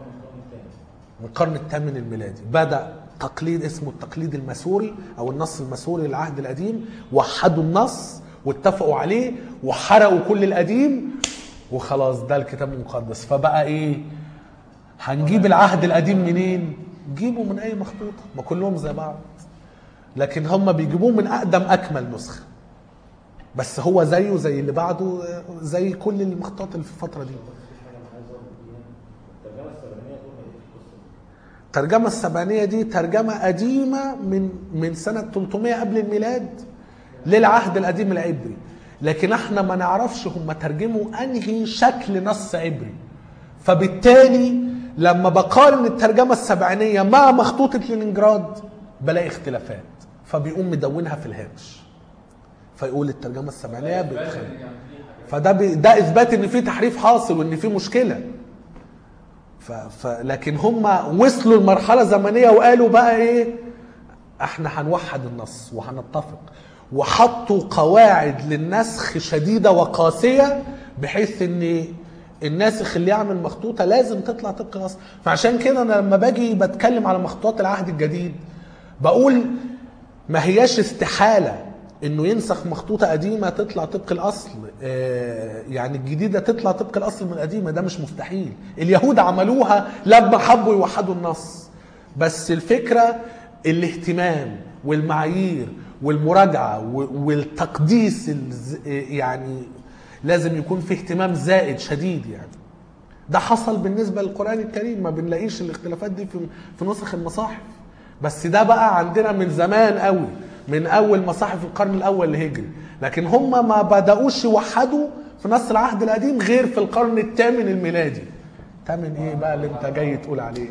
Speaker 1: من القرن الثامن الميلادي بدا تقليد اسمه التقليد المسوري او النص المسوري للعهد القديم وحدوا النص واتفقوا عليه وحرقوا كل القديم وخلاص ده الكتاب المقدس فبقى ايه هنجيب العهد القديم منين جيبه من اي مخطوطه ما كلهم زي بعض لكن هم بيجيبوه من اقدم اكمل نسخه بس هو زيه زي اللي بعده زي كل المخطوطات اللي في الفتره دي
Speaker 2: الترجمة السبعينية دول ما في القصة دي.
Speaker 1: الترجمة السبعينية دي ترجمة قديمة من من سنة 300 قبل الميلاد للعهد القديم العبري لكن احنا ما نعرفش هم ترجموا انهي شكل نص عبري فبالتالي لما بقارن الترجمة السبعينية مع مخطوطة لينينجراد بلاقي اختلافات فبيقوم مدونها في الهامش فيقول الترجمة السبعينية بتخالف فده بي ده اثبات ان في تحريف حاصل وان في مشكله ف... ف... لكن هم وصلوا لمرحله زمنيه وقالوا بقى ايه احنا هنوحد النص وهنتفق وحطوا قواعد للنسخ شديده وقاسيه بحيث ان الناسخ اللي يعمل مخطوطه لازم تطلع طبق الاصل فعشان كده انا لما باجي بتكلم على مخطوطات العهد الجديد بقول ما هياش استحاله انه ينسخ مخطوطه قديمه تطلع طبق الاصل آه، يعني الجديده تطلع طبق الاصل من القديمه ده مش مستحيل اليهود عملوها لما حبوا يوحدوا النص بس الفكره الاهتمام والمعايير والمراجعه و- والتقديس الز- يعني لازم يكون في اهتمام زائد شديد يعني ده حصل بالنسبه للقران الكريم ما بنلاقيش الاختلافات دي في في نسخ المصاحف بس ده بقى عندنا من زمان قوي من اول مصاحف القرن الاول الهجري لكن هم ما بدأوش يوحدوا في نص العهد القديم غير في القرن الثامن الميلادي تامن ايه بقى اللي انت جاي تقول عليه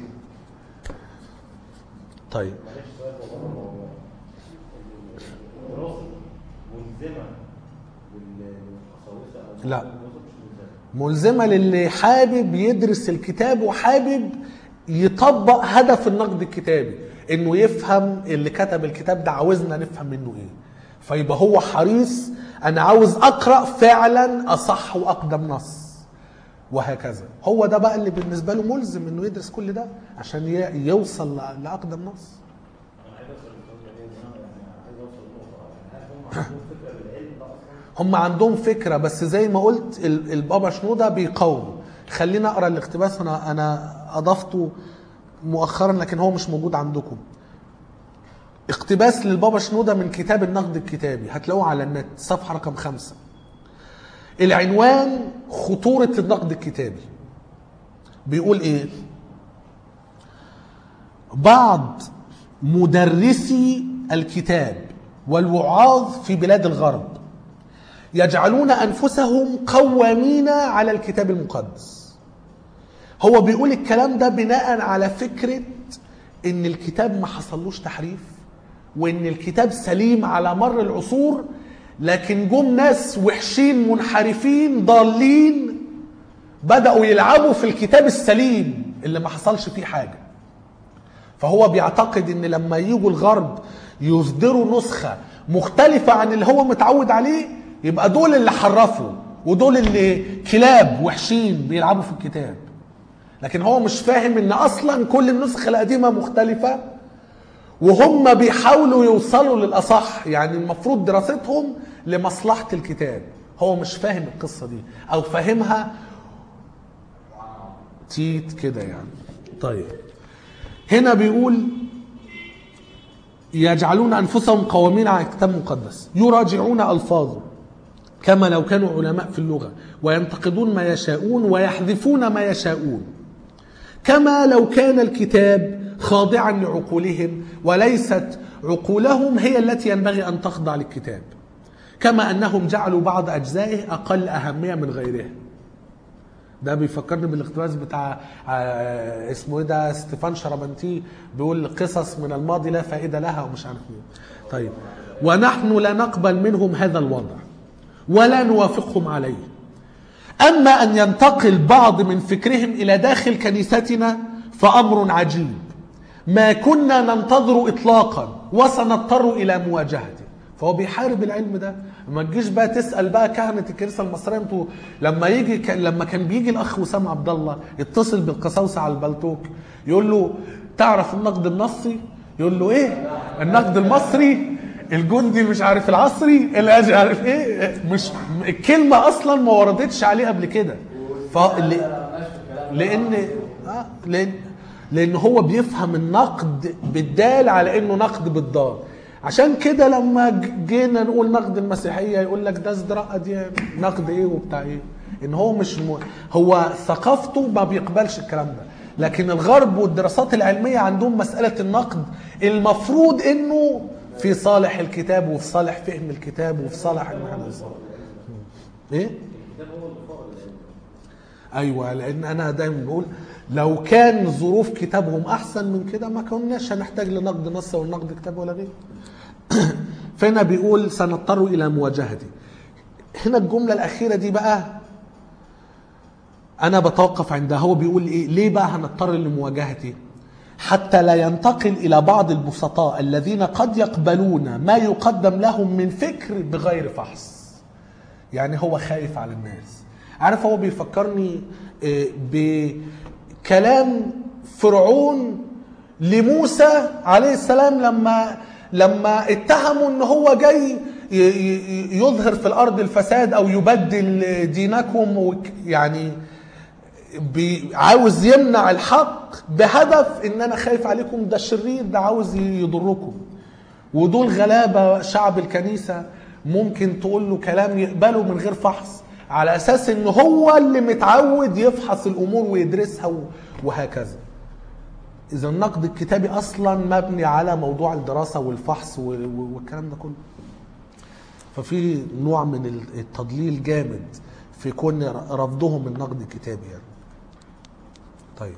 Speaker 1: طيب
Speaker 2: معلش سؤال والله هو الدراسة ملزمة لل- للقساوسة أو
Speaker 1: لا.
Speaker 2: الدراسة مش ملزمة
Speaker 1: ملزمة للي حابب يدرس الكتاب وحابب يطبق هدف النقد الكتابي انه يفهم اللي كتب الكتاب ده عاوزنا نفهم منه ايه فيبقى هو حريص انا عاوز اقرا فعلا اصح واقدم نص وهكذا هو ده بقى اللي بالنسبه له ملزم انه يدرس كل ده عشان ي- يوصل ل- لاقدم نص
Speaker 2: أنا عايز أسأل السؤال ده ليه؟ أنا يعني عايز أوصل لنقطة يعني هل هم عندهم فكرة بالعلم ده أصلا؟
Speaker 1: هم عندهم فكره بس زي ما قلت ال- البابا شنوده بيقاوم خلينا اقرا الاقتباس انا انا اضفته مؤخرا لكن هو مش موجود عندكم اقتباس للبابا شنوده من كتاب النقد الكتابي هتلاقوه على النت صفحه رقم خمسة العنوان خطوره النقد الكتابي بيقول ايه بعض مدرسي الكتاب والوعاظ في بلاد الغرب يجعلون انفسهم قوامين على الكتاب المقدس هو بيقول الكلام ده بناء على فكره ان الكتاب ما حصلوش تحريف وان الكتاب سليم على مر العصور لكن جم ناس وحشين منحرفين ضالين بداوا يلعبوا في الكتاب السليم اللي ما حصلش فيه حاجه فهو بيعتقد ان لما يجوا الغرب يصدروا نسخه مختلفه عن اللي هو متعود عليه يبقى دول اللي حرفوا ودول اللي كلاب وحشين بيلعبوا في الكتاب لكن هو مش فاهم ان اصلا كل النسخ القديمه مختلفه وهم بيحاولوا يوصلوا للاصح يعني المفروض دراستهم لمصلحه الكتاب هو مش فاهم القصه دي او فاهمها تيت كده يعني طيب هنا بيقول يجعلون انفسهم قوامين على الكتاب المقدس يراجعون الفاظه كما لو كانوا علماء في اللغه وينتقدون ما يشاءون ويحذفون ما يشاءون كما لو كان الكتاب خاضعا لعقولهم وليست عقولهم هي التي ينبغي ان تخضع للكتاب كما انهم جعلوا بعض اجزائه اقل اهميه من غيرها ده بيفكرني بالاقتباس بتاع آه، اسمه ايه ده ستيفان شربنتي بيقول قصص من الماضي لا فائده لها ومش عارف ايه طيب ونحن لا نقبل منهم هذا الوضع ولا نوافقهم عليه اما ان ينتقل بعض من فكرهم الى داخل كنيستنا فامر عجيب ما كنا ننتظر اطلاقا وسنضطر الى مواجهته فهو بيحارب العلم ده ما تجيش بقى تسال بقى كهنه الكنيسه المصريه انتوا لما يجي ك... لما كان بيجي الاخ وسام عبد الله يتصل بالقساوسه على البلتوك يقول له تعرف النقد النصي يقول له ايه النقد المصري الجندي مش عارف العصري اللي مش عارف ايه مش الكلمه اصلا ما وردتش عليه قبل كده ف... لان آه لان لان هو بيفهم النقد بالدال على انه نقد بالضاد عشان كده لما ج- جينا نقول نقد المسيحيه يقول لك ده ازدراء اديان نقد ايه وبتاع ايه ان هو مش م... هو ثقافته ما بيقبلش الكلام ده لكن الغرب والدراسات العلميه عندهم مساله النقد المفروض انه في صالح الكتاب وفي صالح فهم الكتاب وفي صالح ان احنا نصلح. ايه
Speaker 2: الكتاب هو اللي فاضل العلم
Speaker 1: ايوه لان انا دايما بقول لو كان ظروف كتابهم احسن من كده ما كناش هنحتاج لنقد نص ولا نقد كتاب ولا غيره فهنا بيقول سنضطر الى مواجهته هنا الجمله الاخيره دي بقى انا بتوقف عندها هو بيقول ايه ليه بقى هنضطر لمواجهته حتى لا ينتقل الى بعض البسطاء الذين قد يقبلون ما يقدم لهم من فكر بغير فحص يعني هو خايف على الناس عارف هو بيفكرني آه، بكلام فرعون لموسى عليه السلام لما لما اتهموا ان هو جاي ي- ي- يظهر في الارض الفساد او يبدل دينكم وك- يعني بي- عاوز يمنع الحق بهدف ان انا خايف عليكم ده الشرير ده عاوز يضركم ودول غلابه شعب الكنيسه ممكن تقول له كلام يقبله من غير فحص على اساس ان هو اللي متعود يفحص الامور ويدرسها و- وهكذا اذا النقد الكتابي اصلا مبني على موضوع الدراسه والفحص و- و- والكلام ده كله ففي نوع من التضليل جامد في كون رفضهم النقد الكتابي يعني طيب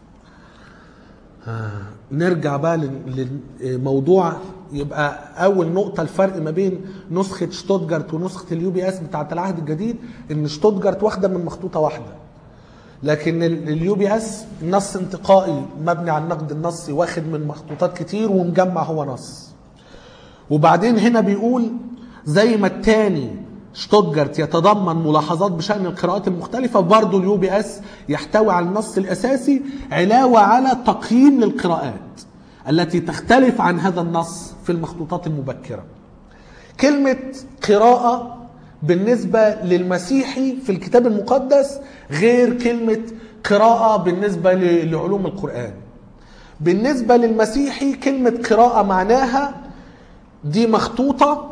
Speaker 1: آه، نرجع بقى لل- للموضوع يبقى اول نقطه الفرق ما بين نسخه شتوتجارت ونسخه اليو بي اس بتاعه العهد الجديد ان شتوتجارت واخده من مخطوطه واحده لكن ال- اليو بي اس نص انتقائي مبني على النقد النصي واخد من مخطوطات كتير ومجمع هو نص وبعدين هنا بيقول زي ما التاني شتوتجارت يتضمن ملاحظات بشأن القراءات المختلفة برضه اليو بي اس يحتوي على النص الأساسي علاوة على تقييم للقراءات التي تختلف عن هذا النص في المخطوطات المبكرة كلمة قراءة بالنسبة للمسيحي في الكتاب المقدس غير كلمة قراءة بالنسبة ل- لعلوم القرآن بالنسبة للمسيحي كلمة قراءة معناها دي مخطوطة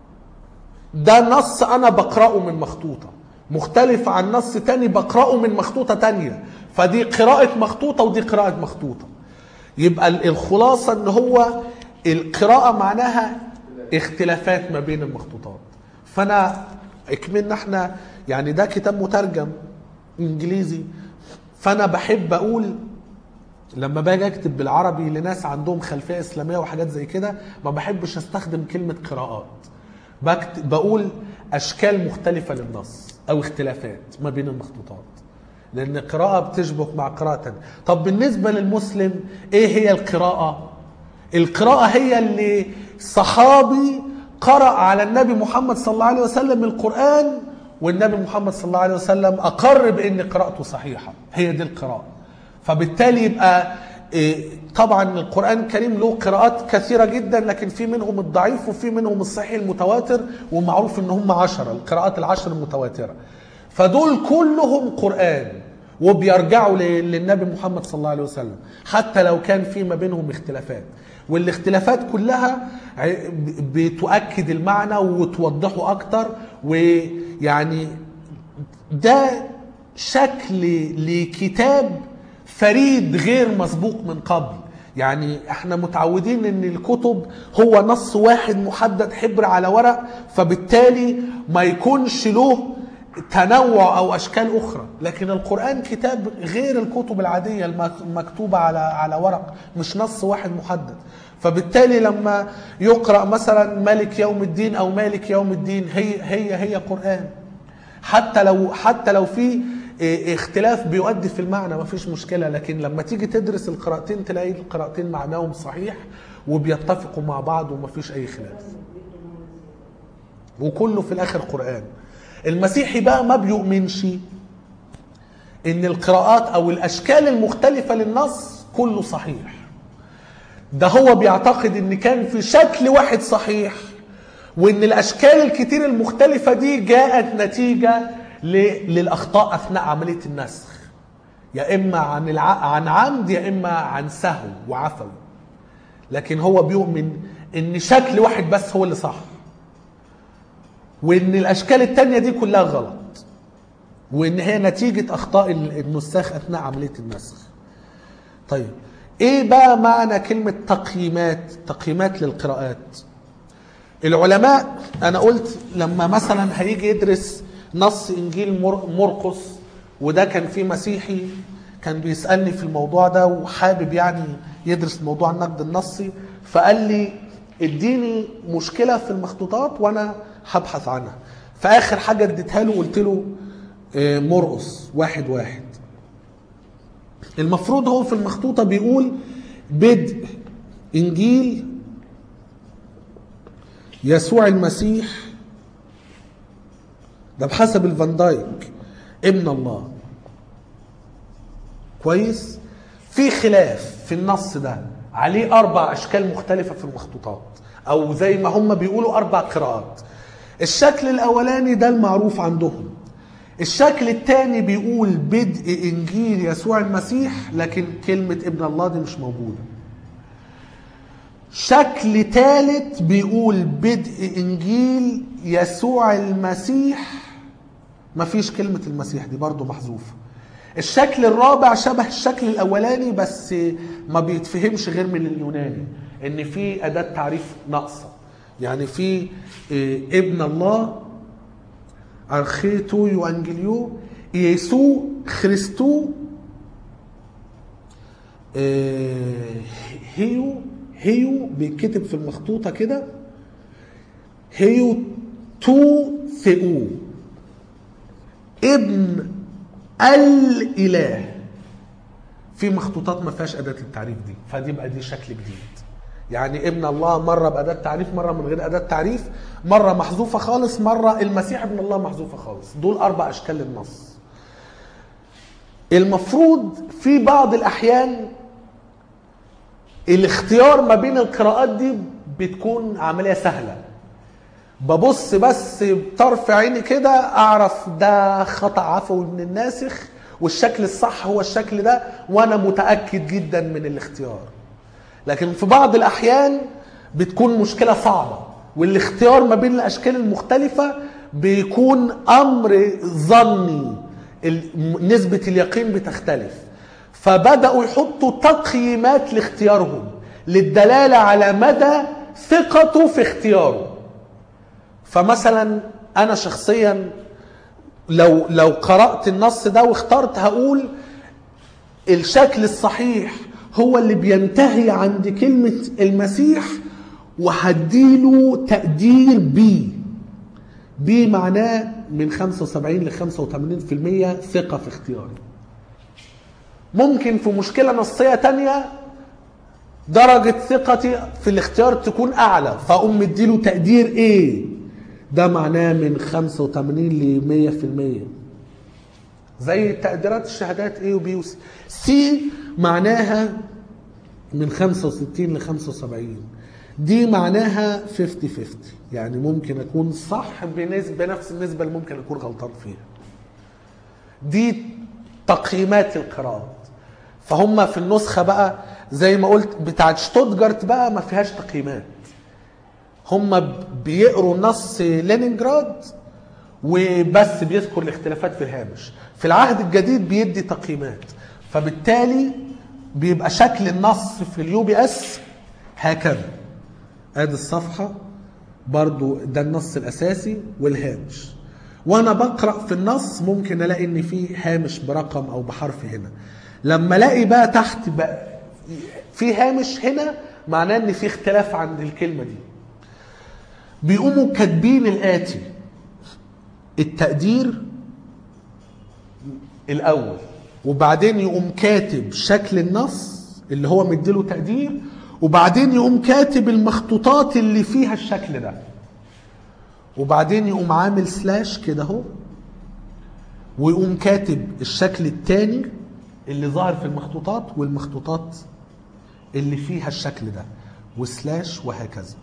Speaker 1: ده نص أنا بقرأه من مخطوطة مختلف عن نص تاني بقرأه من مخطوطة تانية فدي قراءة مخطوطة ودي قراءة مخطوطة يبقى ال- الخلاصة ان هو القراءة معناها اختلافات ما بين المخطوطات فانا اكملنا احنا يعني ده كتاب مترجم انجليزي فانا بحب اقول لما باجي اكتب بالعربي لناس عندهم خلفيه اسلاميه وحاجات زي كده ما بحبش استخدم كلمه قراءات بكتب بقول اشكال مختلفه للنص او اختلافات ما بين المخطوطات لان قراءه بتشبك مع قراءه تانية. طب بالنسبه للمسلم ايه هي القراءه القراءه هي اللي صحابي قرأ على النبي محمد صلى الله عليه وسلم القرآن والنبي محمد صلى الله عليه وسلم أقر بأن قراءته صحيحة هي دي القراءة فبالتالي يبقى إيه، طبعا القرآن الكريم له قراءات كثيرة جدا لكن في منهم الضعيف وفي منهم الصحيح المتواتر ومعروف ان هم عشرة القراءات العشر المتواترة فدول كلهم قرآن وبيرجعوا ل- للنبي محمد صلى الله عليه وسلم حتى لو كان في ما بينهم اختلافات والاختلافات كلها ع- ب- بتؤكد المعنى وتوضحه اكتر ويعني ده شكل لكتاب فريد غير مسبوق من قبل يعني احنا متعودين ان الكتب هو نص واحد محدد حبر على ورق فبالتالي ما يكونش له تنوع او اشكال اخرى لكن القران كتاب غير الكتب العاديه المك- المكتوبه على على ورق مش نص واحد محدد فبالتالي لما يقرا مثلا مالك يوم الدين او مالك يوم الدين هي هي هي قران حتى لو حتى لو في إيه، اختلاف بيؤدي في المعنى ما فيش مشكله لكن لما تيجي تدرس القراءتين تلاقي القراءتين معناهم صحيح وبيتفقوا مع بعض وما فيش اي خلاف وكله في الاخر قران المسيحي بقى ما بيؤمنش ان القراءات او الاشكال المختلفه للنص كله صحيح ده هو بيعتقد ان كان في شكل واحد صحيح وان الاشكال الكتير المختلفه دي جاءت نتيجه ل- للاخطاء اثناء عمليه النسخ يا اما عن الع... عن عمد يا اما عن سهو وعفوي لكن هو بيؤمن ان شكل واحد بس هو اللي صح وان الاشكال التانية دي كلها غلط وان هي نتيجه اخطاء ال- النساخ اثناء عمليه النسخ طيب ايه بقى معنى كلمه تقييمات تقييمات للقراءات العلماء انا قلت لما مثلا هيجي يدرس نص انجيل مر- مرقس وده كان فيه مسيحي كان بيسالني في الموضوع ده وحابب يعني يدرس موضوع النقد النصي فقال لي اديني مشكله في المخطوطات وانا هبحث عنها فاخر حاجه اديتها له قلت له آه، مرقس واحد واحد المفروض هو في المخطوطه بيقول بدء انجيل يسوع المسيح ده بحسب الفان دايك ابن الله كويس في خلاف في النص ده عليه اربع اشكال مختلفه في المخطوطات او زي ما هم بيقولوا اربع قراءات الشكل الاولاني ده المعروف عندهم الشكل الثاني بيقول بدء انجيل يسوع المسيح لكن كلمه ابن الله دي مش موجوده شكل ثالث بيقول بدء انجيل يسوع المسيح مفيش كلمة المسيح دي برضو محذوفة الشكل الرابع شبه الشكل الاولاني بس ما بيتفهمش غير من اليوناني ان في اداة تعريف ناقصة يعني في إيه، ابن الله أرخيتو يوانجليو يسوع خريستو إيه، هيو هيو بيتكتب في المخطوطة كده هيو تو ثيو ابن الإله في مخطوطات ما فيهاش أداة التعريف دي فدي بقى دي شكل جديد يعني ابن الله مرة بأداة تعريف مرة من غير أداة تعريف مرة محذوفة خالص مرة المسيح ابن الله محذوفة خالص دول أربع أشكال للنص المفروض في بعض الأحيان الاختيار ما بين القراءات دي بتكون عملية سهلة ببص بس بطرف عيني كده اعرف ده خطأ عفوي من الناسخ والشكل الصح هو الشكل ده وانا متأكد جدا من الاختيار لكن في بعض الاحيان بتكون مشكلة صعبة والاختيار ما بين الاشكال المختلفة بيكون امر ظني ال- نسبة اليقين بتختلف فبدأوا يحطوا تقييمات لاختيارهم للدلالة على مدى ثقته في اختياره فمثلا انا شخصيا لو لو قرات النص ده واخترت هقول الشكل الصحيح هو اللي بينتهي عند كلمه المسيح وهديله تقدير بي بي معناه من 75 ل 85% ثقه في اختياري ممكن في مشكله نصيه تانية درجة ثقتي في الاختيار تكون أعلى فأقوم مديله تقدير إيه ده معناه من 85 ل 100% زي تقديرات الشهادات A و B و C C معناها من 65 ل 75 دي معناها 50 50 يعني ممكن اكون صح بنسبه نفس النسبه اللي ممكن اكون غلطان فيها دي تقييمات القراءات فهم في النسخه بقى زي ما قلت بتاعت شتوتجارت بقى ما فيهاش تقييمات هم بيقروا نص لينينجراد وبس بيذكر الاختلافات في الهامش في العهد الجديد بيدي تقييمات فبالتالي بيبقى شكل النص في اليو بي اس هكذا ادي الصفحه برضو ده النص الاساسي والهامش وانا بقرا في النص ممكن الاقي ان في هامش برقم او بحرف هنا لما الاقي بقى تحت بقى في هامش هنا معناه ان في اختلاف عند الكلمه دي بيقوموا كاتبين الاتي التقدير الاول وبعدين يقوم كاتب شكل النص اللي هو مديله تقدير وبعدين يقوم كاتب المخطوطات اللي فيها الشكل ده وبعدين يقوم عامل سلاش كده اهو ويقوم كاتب الشكل الثاني اللي ظاهر في المخطوطات والمخطوطات اللي فيها الشكل ده وسلاش وهكذا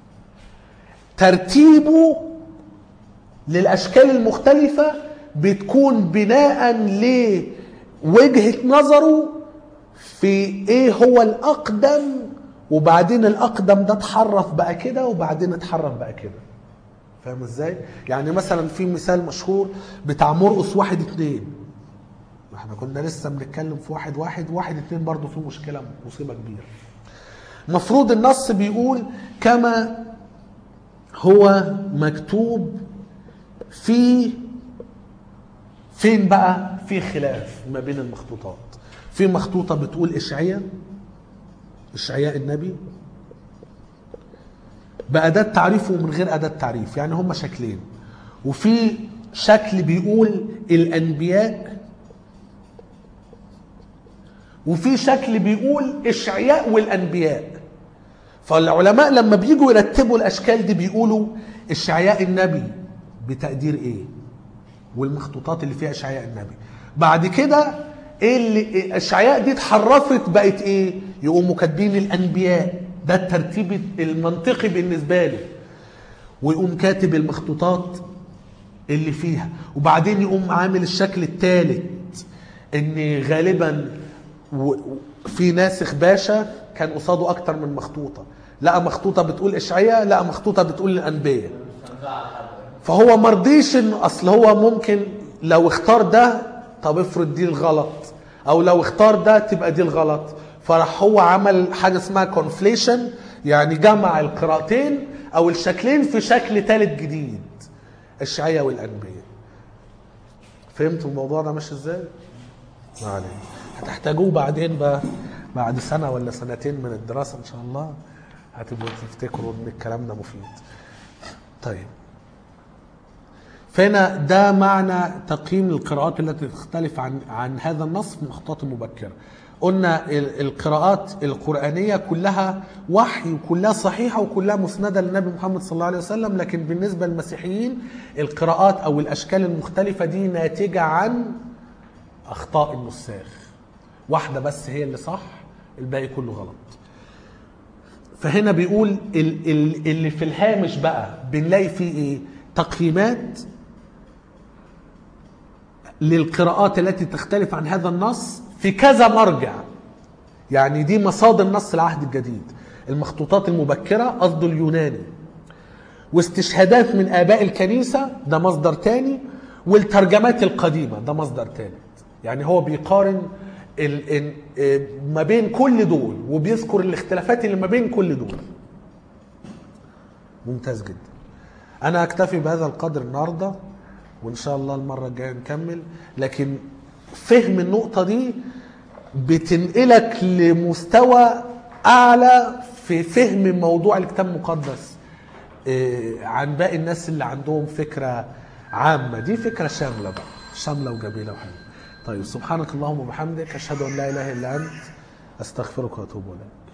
Speaker 1: ترتيبه للاشكال المختلفه بتكون بناء لوجهه نظره في ايه هو الاقدم وبعدين الاقدم ده اتحرف بقى كده وبعدين اتحرف بقى كده فاهم ازاي يعني مثلا في مثال مشهور بتاع مرقص واحد اتنين احنا كنا لسه بنتكلم في واحد واحد واحد اتنين برضه في مشكله مصيبه كبيره مفروض النص بيقول كما هو مكتوب في فين بقى في خلاف ما بين المخطوطات في مخطوطة بتقول إشعياء إشعياء النبي بأداة تعريف ومن غير أداة تعريف يعني هما شكلين وفي شكل بيقول الأنبياء وفي شكل بيقول إشعياء والأنبياء فالعلماء لما بيجوا يرتبوا الاشكال دي بيقولوا اشعياء النبي بتقدير ايه والمخطوطات اللي فيها اشعياء النبي بعد كده ايه اللي اشعياء دي اتحرفت بقت ايه يقوموا كاتبين الانبياء ده الترتيب المنطقي بالنسبه له ويقوم كاتب المخطوطات اللي فيها وبعدين يقوم عامل الشكل الثالث ان غالبا و- في ناسخ باشا كان قصاده اكتر من مخطوطه لقى مخطوطه بتقول اشعياء لقى مخطوطه بتقول الانبياء فهو مرضيش ان اصل هو ممكن لو اختار ده طب افرض دي الغلط او لو اختار ده تبقى دي الغلط فراح هو عمل حاجه اسمها كونفليشن يعني جمع القراءتين او الشكلين في شكل ثالث جديد الشيعيه والانبياء فهمتوا الموضوع ده ماشي ازاي؟ ما علينا هتحتاجوه بعدين بقى بعد سنه ولا سنتين من الدراسه ان شاء الله هتبقوا تفتكروا ان الكلام ده مفيد طيب فهنا ده معنى تقييم القراءات التي تختلف عن عن هذا النص من الخطوات المبكره. قلنا ال- القراءات القرآنية كلها وحي وكلها صحيحة وكلها مسندة للنبي محمد صلى الله عليه وسلم لكن بالنسبة للمسيحيين القراءات أو الأشكال المختلفة دي ناتجة عن أخطاء النساخ واحدة بس هي اللي صح الباقي كله غلط فهنا بيقول ال- ال- اللي في الهامش بقى بنلاقي فيه ايه تقييمات للقراءات التي تختلف عن هذا النص في كذا مرجع يعني دي مصادر نص العهد الجديد المخطوطات المبكرة قصده اليوناني واستشهادات من آباء الكنيسة ده مصدر تاني والترجمات القديمة ده مصدر تالت يعني هو بيقارن ال ال آه، ما بين كل دول وبيذكر الاختلافات اللي ما بين كل دول ممتاز جدا انا اكتفي بهذا القدر النهارده وان شاء الله المره الجايه نكمل لكن فهم النقطه دي بتنقلك لمستوى اعلى في فهم موضوع الكتاب المقدس إيه، عن باقي الناس اللي عندهم فكره عامه دي فكره شامله بقى شامله وجميله وحلوه طيب سبحانك اللهم وبحمدك اشهد ان لا اله الا انت استغفرك واتوب اليك